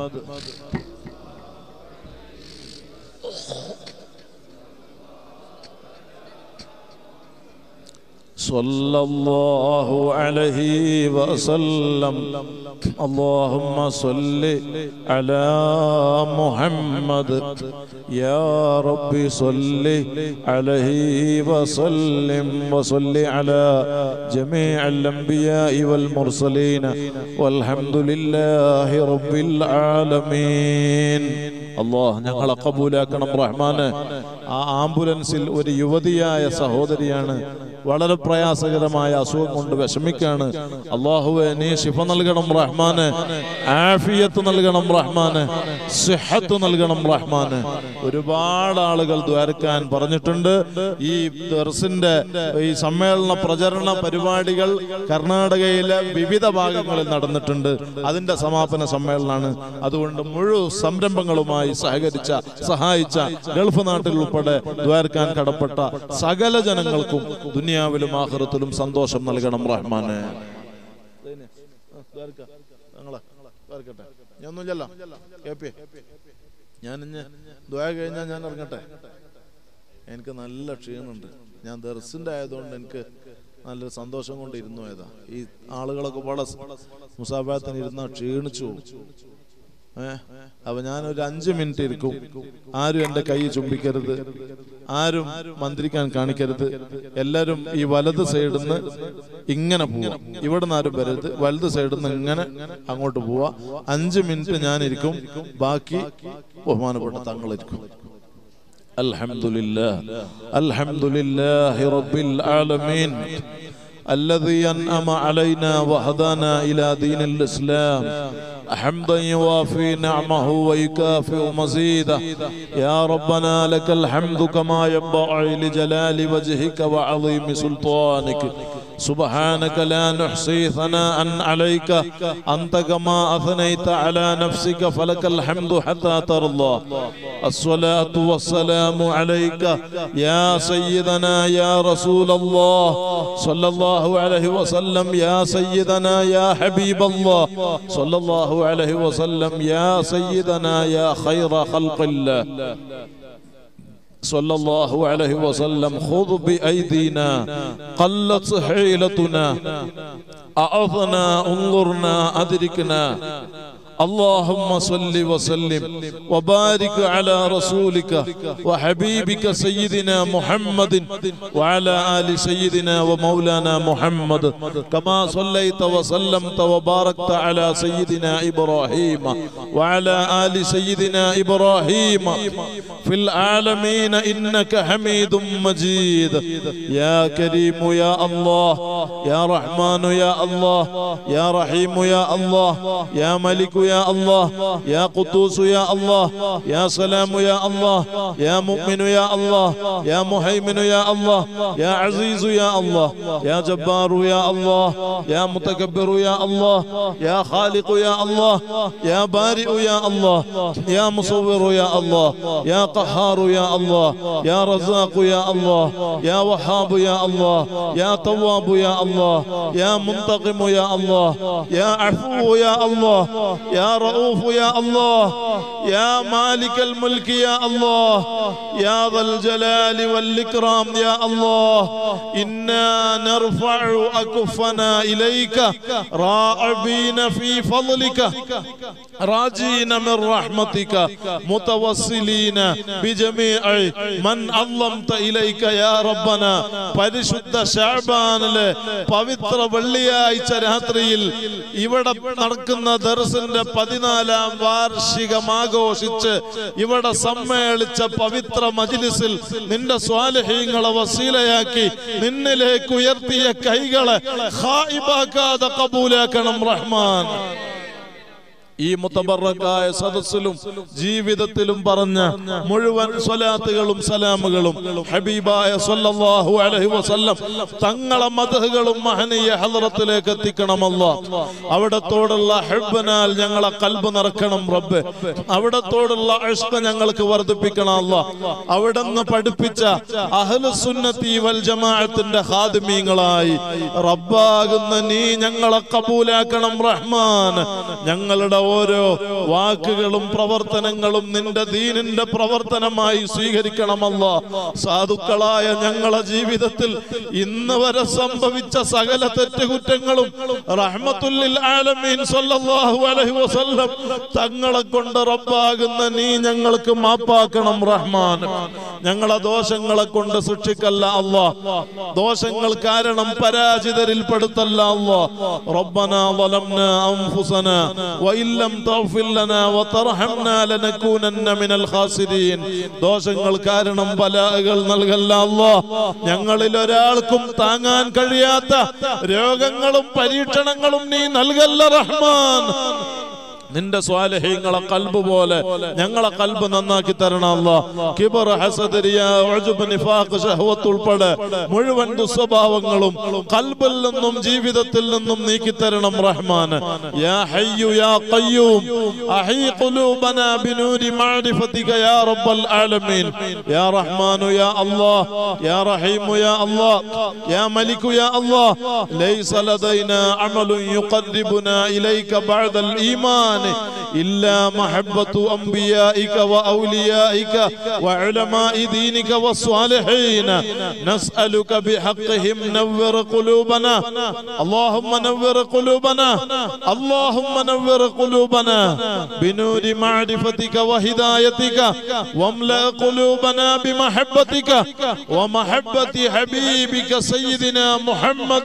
صلى الله عليه وسلم اللهم صل على محمد يا رب صل عليه وسلم وصل على جميع الأنبياء والمرسلين والحمد لله رب العالمين അള്ളാഹ് ഞങ്ങളെ കബൂലാക്കണം റഹ്മാന് ആ ആംബുലൻസിൽ ഒരു യുവതിയായ സഹോദരിയാണ് വളരെ പ്രയാസകരമായ അസുഖം കൊണ്ട് വിഷമിക്കാണ് അള്ളാഹുവെ നീ ശിഫ നൽകണം റഹ്മാന് ആഫിയത്ത് നൽകണം റഹ്മാന് സിഹത്ത് നൽകണം റഹ്മാന് ഒരുപാട് ആളുകൾ ദ്വാരക്കാൻ പറഞ്ഞിട്ടുണ്ട് ഈ ദർസിന്റെ ഈ സമ്മേളന പ്രചരണ പരിപാടികൾ കർണാടകയിലെ വിവിധ ഭാഗങ്ങളിൽ നടന്നിട്ടുണ്ട് അതിന്റെ സമാപന സമ്മേളനമാണ് അതുകൊണ്ട് മുഴുവൻ സംരംഭങ്ങളുമായി സഹകരിച്ച സഹായിച്ച ഗൾഫ് നാട്ടിൽ ഉൾപ്പെടെ ദ്വാരക്കാൻ കടപ്പെട്ട സകല ജനങ്ങൾക്കും ദുനിയാവിലും ആഹ്റത്തിലും സന്തോഷം നൽകണം റഹ്മാന് ഞാനൊന്നുമില്ലല്ലോ കേപ്പി ഞാൻ ഇന്ന് ദ്വാര കഴിഞ്ഞാൽ ഞാൻ ഇറങ്ങട്ടെ എനിക്ക് നല്ല ക്ഷീണമുണ്ട് ഞാൻ ദർസിന്റെ ആയതുകൊണ്ട് എനിക്ക് നല്ലൊരു സന്തോഷം കൊണ്ട് ഇരുന്നു ഏതാ ഈ ആളുകളൊക്കെ വളരെ മുസാഫാത്തിന് ഇരുന്ന ക്ഷീണിച്ചു പോകും ഏ അപ്പൊ ഞാൻ ഒരു അഞ്ചു മിനിറ്റ് ഇരിക്കും ആരും എന്റെ കൈ ചുംബിക്കരുത് ആരും മന്ത്രിക്കാൻ കാണിക്കരുത് എല്ലാരും ഈ വലത് സൈഡിൽ നിന്ന് ഇങ്ങനെ പോവാ ഇവിടെ നിന്ന് ആരും വരരുത് വലത് സൈഡിൽ നിന്ന് ഇങ്ങനെ അങ്ങോട്ട് പോവാ അഞ്ചു മിനിറ്റ് ഞാൻ ഇരിക്കും ബാക്കി ബഹുമാനപ്പെട്ട തങ്ങളിരിക്കും الحمد لله الحمد لله رب العالمين الذي أنعم علينا وهدانا إلى دين الإسلام حمدا يوافي نعمه ويكافئ مزيده يا ربنا لك الحمد كما ينبغي لجلال وجهك وعظيم سلطانك سبحانك لا نحصي ثناء عليك أنت كما أثنيت على نفسك فلك الحمد حتى ترضى الصلاة والسلام عليك يا سيدنا يا رسول الله صلى الله عليه وسلم يا سيدنا يا حبيب الله صلى الله عليه وسلم يا سيدنا يا خير خلق الله صلى الله عليه وسلم خذ بأيدينا قلت حيلتنا أعظنا انظرنا أدركنا اللهم صل وسلم وبارك على رسولك وحبيبك سيدنا محمد وعلى آل سيدنا ومولانا محمد كما صليت وسلمت وباركت على سيدنا إبراهيم وعلى آل سيدنا إبراهيم في العالمين إنك حميد مجيد يا كريم يا الله يا رحمن يا الله يا رحيم يا الله يا ملك يا الله يا قدوس يا الله يا سلام يا الله يا مؤمن يا الله يا مهيمن يا الله يا عزيز يا الله يا جبار يا الله يا متكبر يا الله يا خالق يا الله يا بارئ يا الله يا مصور يا الله يا قهار يا الله يا رزاق يا الله يا وهاب يا الله يا تواب يا الله يا منتقم يا الله يا عفو يا الله يا رؤوف يا الله يا مالك الملك يا الله يا ذا الجلال والإكرام يا الله إنا نرفع أكفنا إليك راعبين في فضلك راجين من رحمتك متوسلين بجميع من علمت إليك يا ربنا പരിശുദ്ധ ഷാബാനിലെ പവിത്ര വെള്ളിയാഴ്ച രാത്രിയിൽ ഇവിടെ നടക്കുന്ന ദർസിന്റെ പതിനാലാം വാർഷികം ആഘോഷിച്ച് ഇവിടെ സമ്മേളിച്ച പവിത്ര മജിലിസിൽ നിന്റെ സ്വാലഹീങ്ങളെ വസീലയാക്കി നിന്നിലേക്ക് ഉയർത്തിയ കൈകളെ ഹായിബാക്കാതെ കബൂലാക്കണം റഹ്മാൻ ഈ മുത്തബറക്കായ സദസ്സിലും ജീവിതത്തിലും പറഞ്ഞ മുഴുവൻ സ്വലാത്തുകളും സലാമുകളും ഹബീബായ സല്ലല്ലാഹു അലൈഹി വസല്ലം തങ്ങളെ മതഹുകളും മഹനീയ ഹദ്റത്തിലേക്ക് എത്തിക്കണമല്ല അവിടത്തോടുള്ള ഹബ്ബനാൽ ഞങ്ങളെ കൽബ് നിറക്കണം റബ്ബ് അവിടത്തോടുള്ള ഇഷ്ക ഞങ്ങൾക്ക് വർദ്ധിപ്പിക്കണം അല്ല അവിടുന്ന് പഠിപ്പിച്ച അഹ്ലുസുന്നത്തി വൽ ജമാഅത്തിന്റെ ഖാദിമീങ്ങളായി റബ്ബാകുന്ന നീ ഞങ്ങളെ കബൂലാക്കണം റഹ്മാൻ ഞങ്ങളുടെ ഓരോ വാക്കുകളും പ്രവർത്തനങ്ങളും നിന്റെ ദീനിന്റെ പ്രവർത്തനമായി സ്വീകരിക്കണമല്ല സാധുക്കളായ ഞങ്ങളെ ജീവിതത്തിൽ ഇന്ന് വരെ സംഭവിച്ച സകല തെറ്റുകുറ്റങ്ങളും റഹ്മത്തുല്ലിൽ ആലമീൻ സല്ലല്ലാഹു അലൈഹി വസല്ലം തങ്ങളെ കൊണ്ട് റബ്ബാകുന്ന നീ ഞങ്ങൾക്ക് മാപ്പാക്കണം റഹ്മാൻ ഞങ്ങളെ ദോഷങ്ങളെ കൊണ്ട് ശിക്ഷിക്കല്ല അല്ലാ ദോഷങ്ങൾ കാരണം പരാജിതരിൽ പെടുത്തല്ല അല്ലാ റബ്ബന ظلمنا أنفسنا وإن لم تغفر لنا وترحمنا لنكونن من الخاسرين ദോഷങ്ങൾ കാരണം ബലാകൾ നൽകല്ല അല്ലാ ഞങ്ങളിൽ ഒരാൾക്കും താങ്ങാൻ കഴിയാത്ത രോഗങ്ങളും പരീക്ഷണങ്ങളും നീ നൽകല്ല റഹ്മാൻ നിന്റെ സ്വാലഹ്യങ്ങളെ കൽബ് പോലെ ഞങ്ങളെ കൽബ് നന്നാക്കി തരണം അല്ലാ കിബർ ഹസദ് റിയാ ഉജ്ബ് നിഫാഖ് ശഹവത്ത് ഉൾപ്പെടെ മുഴുവൻ ദുസ്വഭാവങ്ങളും കൽബിൽ നിന്നും ജീവിതത്തിൽ നിന്നും നീക്കി തരണം റഹ്മാൻ യാ ഹയ്യു യാ ഖയ്യൂം അഹീ ഖുലൂബനാ ബിനൂരി മഅരിഫതിക യാ റബ്ബൽ ആലമീൻ യാ റഹ്മാനു യാ അല്ലാഹ് യാ റഹീമു യാ അല്ലാഹ് യാ മലികു യാ അല്ലാഹ് ലൈസ ലദൈനാ അമലുൻ യുഖർരിബുനാ ഇലൈക ബഅദൽ ഈമാൻ إلا محبة أنبيائك وأوليائك وعلماء دينك والصالحين نسألك بحقهم نور قلوبنا اللهم نور قلوبنا اللهم نور قلوبنا بنور معرفتك وهدايتك واملأ قلوبنا بمحبتك ومحبة حبيبك سيدنا محمد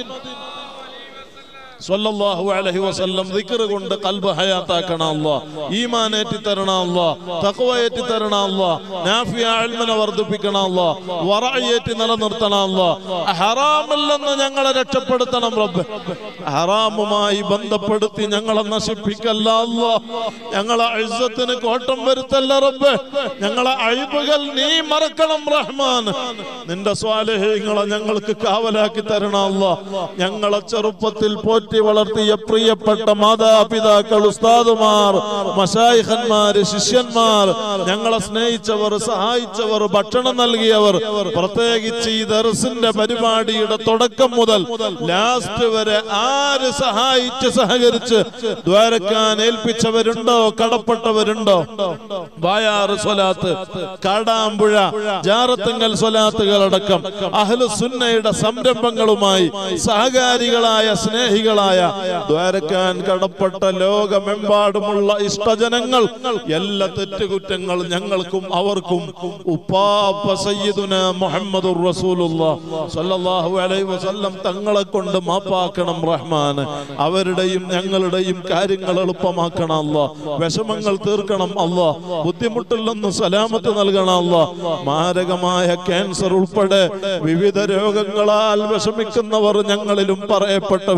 സല്ലല്ലാഹു അലൈഹി വസല്ലം ദിക്ർ കൊണ്ട് കൽബ് ഹയാത്താക്കണം അല്ലാ ഈമാൻ ഏറ്റി തരണം അല്ലാ തഖ്വ ഏറ്റി തരണം അല്ലാ നാഫിയ ഇൽമിനെ വർദ്ധിപ്പിക്കണം അല്ലാ വറഅ ഏറ്റി നിലനിർത്തണം അല്ലാ ഹറാമിൽ നിന്ന് ഞങ്ങളെ രക്ഷപ്പെടുത്തണം റബ്ബ് ഹറാമുമായി ബന്ധപ്പെടുത്തി ഞങ്ങളെ നശിപ്പിക്കല്ല അല്ലാ ഞങ്ങളെ ഇസ്സത്തിന് കോട്ടം വരുത്തല്ല റബ്ബ് ഞങ്ങളെ അഴിബുകൾ നീ മറക്കണം റഹ്മാൻ നിന്റെ സ്വാലഹ്യങ്ങളെ ഞങ്ങൾക്ക് കാവലാക്കി തരണം അല്ലാ ഞങ്ങളെ ചെറുപ്പത്തിൽ പോറ്റി വളർത്തിയ പ്രിയപ്പെട്ട മാതാപിതാക്കൾ ഉസ്താദുമാർ മഷായിഖന്മാര് ശിഷ്യന്മാർ ഞങ്ങളെ സ്നേഹിച്ചവർ സഹായിച്ചവർ ഭക്ഷണം നൽകിയവർ പ്രത്യേകിച്ച് ഈ ദർസിന്റെ പരിപാടിയുടെ തുടക്കം മുതൽ ലാസ്റ്റ് വരെ ആര് സഹായിച്ച് സഹകരിച്ച് ദ്വാരക്കാൻ ഏൽപ്പിച്ചവരുണ്ടോ കടപ്പെട്ടവരുണ്ടോ വായാറ് സ്വലാത്ത് കാടാമ്പുഴ ജാറത്തുങ്കൽ സ്വലാത്തുകളടക്കം അഹ്ലു സുന്നയുടെ സംരംഭങ്ങളുമായി സഹകാരികളായ സ്നേഹികളായ ദ്വാരക്കാൻ കടപ്പെട്ട ലോകമെമ്പാടുമുള്ള ഇഷ്ടജനങ്ങൾ എല്ലാ തെറ്റുകുറ്റങ്ങൾ ഞങ്ങൾക്കും അവർക്കും ഉപ്പാപ്പ സയ്യിദുന മുഹമ്മദുർ റസൂലുള്ളാഹ് സ്വല്ലല്ലാഹു അലൈഹി വസല്ലം തങ്ങളെ കൊണ്ട് മാപ്പാക്കണം റഹ്മാൻ അവരുടെയും ഞങ്ങളുടെയും കാര്യങ്ങൾ എളുപ്പമാക്കണം അല്ലാ വിഷമങ്ങൾ തീർക്കണം അല്ലാ ബുദ്ധിമുട്ടിൽ നിന്ന് സലാമത്ത് നൽകണം അല്ലാ മാരകമായ ക്യാൻസർ ഉൾപ്പെടെ വിവിധ രോഗങ്ങളാൽ വിഷമിക്കുന്നവർ ഞങ്ങളിലും പറയപ്പെട്ടവരിലുമുണ്ട്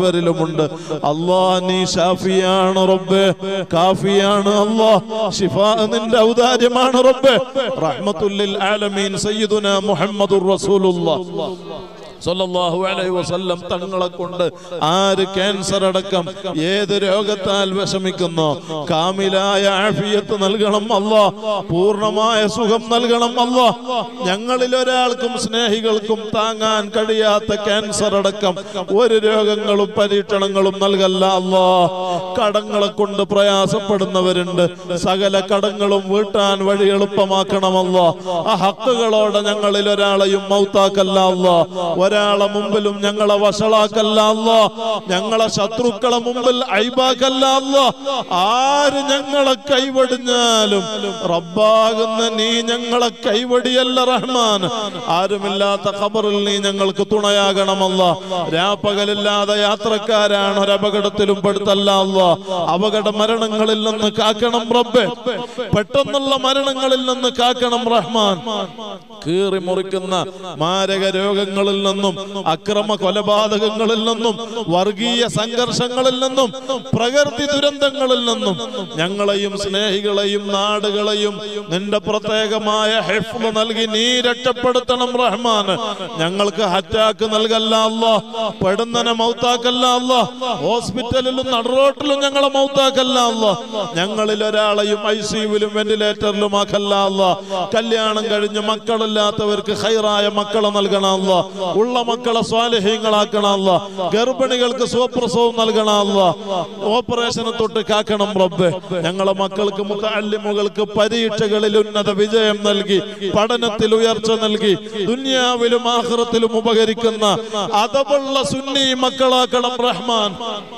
രോഗമുണ്ട് അല്ലാ നീ ഷാഫിയാണ് റബ്ബേ കാഫിയാണ് അല്ലാ ഷിഫാ നിന്റെ ഔദാര്യമാണ് റബ്ബേ റഹ്മത്തുല്ലിൽ ആലമീൻ സയ്യിദുന മുഹമ്മദുർ റസൂലുള്ളാഹ് സല്ലല്ലാഹു അലൈഹി വസല്ലം തങ്ങളെ കൊണ്ട് ആര് ക്യാൻസർ അടക്കം ഏത് രോഗത്താൽ വിഷമിക്കുന്നോ കാമിലായ ആഫിയത്ത് നൽകണം അല്ലാ പൂർണ്ണമായ സുഖം നൽകണം അല്ലാ ഞങ്ങളിൽ ഒരാൾക്കും സ്നേഹികൾക്കും താങ്ങാൻ കഴിയാത്ത ക്യാൻസർ അടക്കം ഒരു രോഗങ്ങളും പരീക്ഷണങ്ങളും നൽകല്ല അല്ലാ കടങ്ങളെ കൊണ്ട് പ്രയാസപ്പെടുന്നവരുണ്ട് സകല കടങ്ങളും വീട്ടാൻ വഴി എളുപ്പമാക്കണമല്ലോ ആ ഹക്കുകളോടെ ഞങ്ങളിൽ ഒരാളെയും മൗത്താക്കല്ല അല്ലാ ഒരാളെ മുമ്പിലും ഞങ്ങളെ വഷളാക്കല്ല അല്ലാ ഞങ്ങളെ ശത്രുക്കളെ മുമ്പിൽ ഐബാക്കല്ല അല്ലാ ആര് ഞങ്ങളെ കൈവടിഞ്ഞാലും റബ്ബാകുന്ന നീ ഞങ്ങളെ കൈവടിയല്ല റഹ്മാൻ ആരുമില്ലാത്ത ഖബറിൽ നീ ഞങ്ങൾക്ക് തുണയാകണമല്ല രാപ്പകലില്ലാതെ യാത്രക്കാരാണ് ഒരപകടത്തിലും പെടുത്തല്ല അല്ലാ അപകട മരണങ്ങളിൽ നിന്ന് കാക്കണം റബ്ബെ പെട്ടെന്നുള്ള മരണങ്ങളിൽ നിന്ന് കാക്കണം റഹ്മാൻ കീറി മുറിക്കുന്ന മാരക രോഗങ്ങളിൽ നിന്നും അക്രമ കൊലപാതകങ്ങളിൽ നിന്നും വർഗീയ സംഘർഷങ്ങളിൽ നിന്നും പ്രകൃതി ദുരന്തങ്ങളിൽ നിന്നും ഞങ്ങളെയും സ്നേഹികളെയും നാടുകളെയും നിന്റെ പ്രത്യേകമായ ഹെഫ് നൽകി നീ രക്ഷപ്പെടുത്തണം റഹ്മാൻ ഞങ്ങൾക്ക് അറ്റാക്ക് നൽകല്ല അല്ലാ പെടുന്നനെ മൗത്താക്കല്ല അല്ലാ ഹോസ്പിറ്റലിലും നടുറോട്ടിലും ഞങ്ങളെ മൗത്താക്കല്ല അല്ലാ ഞങ്ങളിൽ ഒരാളെയും ഐ സിയുവിലും വെന്റിലേറ്ററിലും ആക്കല്ല അല്ലാ കല്യാണം കഴിഞ്ഞ് മക്കളില്ലാത്തവർക്ക് ഹൈറായ മക്കളെ നൽകണം അല്ലാ ഉള്ള മക്കളെ സ്വാലഹ്യങ്ങളാക്കണം അല്ലാ ഗർഭിണികൾക്ക് സ്വപ്രസവം നൽകണം അല്ലാ ഓപ്പറേഷനെ തൊട്ട് കാക്കണം റബ്ബെ ഞങ്ങളെ മക്കൾക്ക് മുത്തല്ലിമുകൾക്ക് പരീക്ഷകളിൽ ഉന്നത വിജയം നൽകി പഠനത്തിൽ ഉയർച്ച നൽകി ദുനിയാവിലും ആഹ്റത്തിലും ഉപകരിക്കുന്ന അതവുള്ള സുന്നി മക്കളാക്കണം റഹ്മാൻ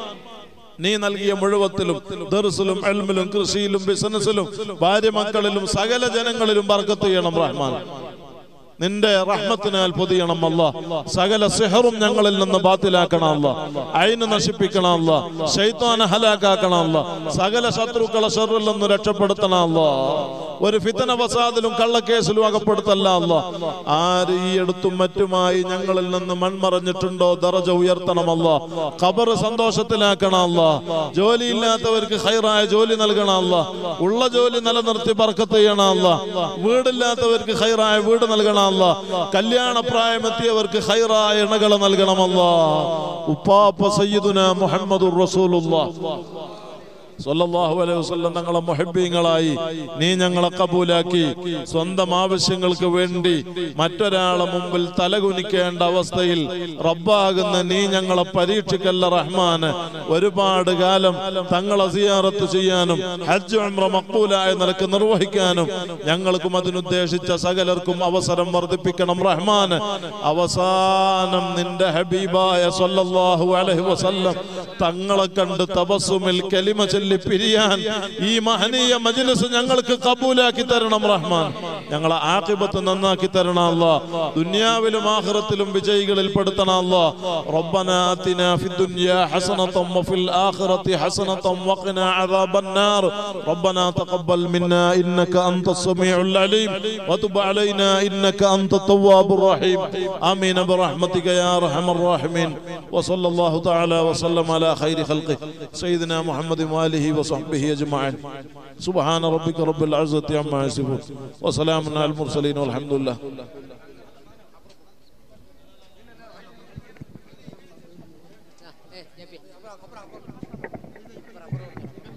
നീ നൽകിയ മുഴുവത്തിലും ദർസിലും എൽമിലും കൃഷിയിലും ബിസിനസ്സിലും ഭാര്യ മക്കളിലും സകല ജനങ്ങളിലും ബർക്കത്ത് ചെയ്യണം റഹ്മാൻ നിന്റെ റഹ്മത്തിനാൽ പൊതിയണം അല്ല സകല സിഹറും ഞങ്ങളിൽ നിന്ന് ബാത്തിലാക്കണം അല്ല അയിന് നശിപ്പിക്കണം അല്ല ശൈത്താനെ ഹലാക്കാക്കണം അല്ല സകല ശത്രുക്കളെ ഷെറിൽ നിന്ന് രക്ഷപ്പെടുത്തണം അല്ല ഒരു ഫിത്തന വസാദിലും കള്ളക്കേസിലും അകപ്പെടുത്തല്ല അല്ല ആര് ഈ എടുത്തും മറ്റുമായി ഞങ്ങളിൽ നിന്ന് മൺമറഞ്ഞിട്ടുണ്ടോ ദറജ ഉയർത്തണമല്ല ഖബർ സന്തോഷത്തിലാക്കണം അല്ല ജോലിയില്ലാത്തവർക്ക് ഹൈറായ ജോലി നൽകണം അല്ല ഉള്ള ജോലി നിലനിർത്തി ബർക്കത്ത് ചെയ്യണം അല്ല വീടില്ലാത്തവർക്ക് ഹൈറായ വീട് നൽകണം അല്ല കല്യാണ പ്രായമെത്തിയവർക്ക് ഹൈറായ ഇണകളെ നൽകണമല്ല ഉപ്പാപ്പ സയ്യിദുന മുഹമ്മദുർ റസൂലുള്ളാഹ് സല്ലല്ലാഹു അലൈഹി വസല്ലം തങ്ങളെ മുഹബ്ബീങ്ങളായി നീ ഞങ്ങളെ കബൂലാക്കി സ്വന്തം ആവശ്യങ്ങൾക്ക് വേണ്ടി മറ്റൊരാളെ മുമ്പിൽ തലകുനിക്കേണ്ട അവസ്ഥയിൽ റബ്ബാകുന്ന നീ ഞങ്ങളെ പരീക്ഷിക്കല്ല റഹ്മാന് ഒരുപാട് കാലം തങ്ങളെ സിയാറത്ത് ചെയ്യാനും ഹജ്ജ് ഉംറ മക്ബൂലായ നിലക്ക് നിർവഹിക്കാനും ഞങ്ങൾക്കും അതിനുദ്ദേശിച്ച സകലർക്കും അവസരം വർദ്ധിപ്പിക്കണം റഹ്മാന് അവസാനം നിന്റെ ഹബീബായ സല്ലല്ലാഹു അലൈഹി വസല്ലം തങ്ങളെ കണ്ട് തപസ്സുമിൽ കലിമ ചൊല്ലി പിരിയാൻ ഈ മഹനീയ മജ്ലിസ് ഞങ്ങൾക്ക് കബൂലാക്കി തരണം റഹ്മാൻ ഞങ്ങളെ ആഖിബത്ത് നന്നാക്കി തരണം അല്ലാ ദുനിയാവിലും ആഖിറത്തിലും വിജയികളിൽ പെടുത്തണം അല്ലാ റബ്ബന ആതിന ഫിദ് ദുനിയ ഹസനതൻ വഫിൽ ആഖിറതി ഹസനതൻ വഖിന അദാബൻ നാർ ربنا تقبل منا انك انت السميع العليم وتب علينا انك انت التواب الرحيم امين برحمتك يا ارحم الراحمين وصلى الله تعالى وسلم على خير خلقه سيدنا محمد واله وصحبه اجمعين سبحان ربك رب العزه عما يصفون وسلام على المرسلين والحمد لله Eh, Jepi.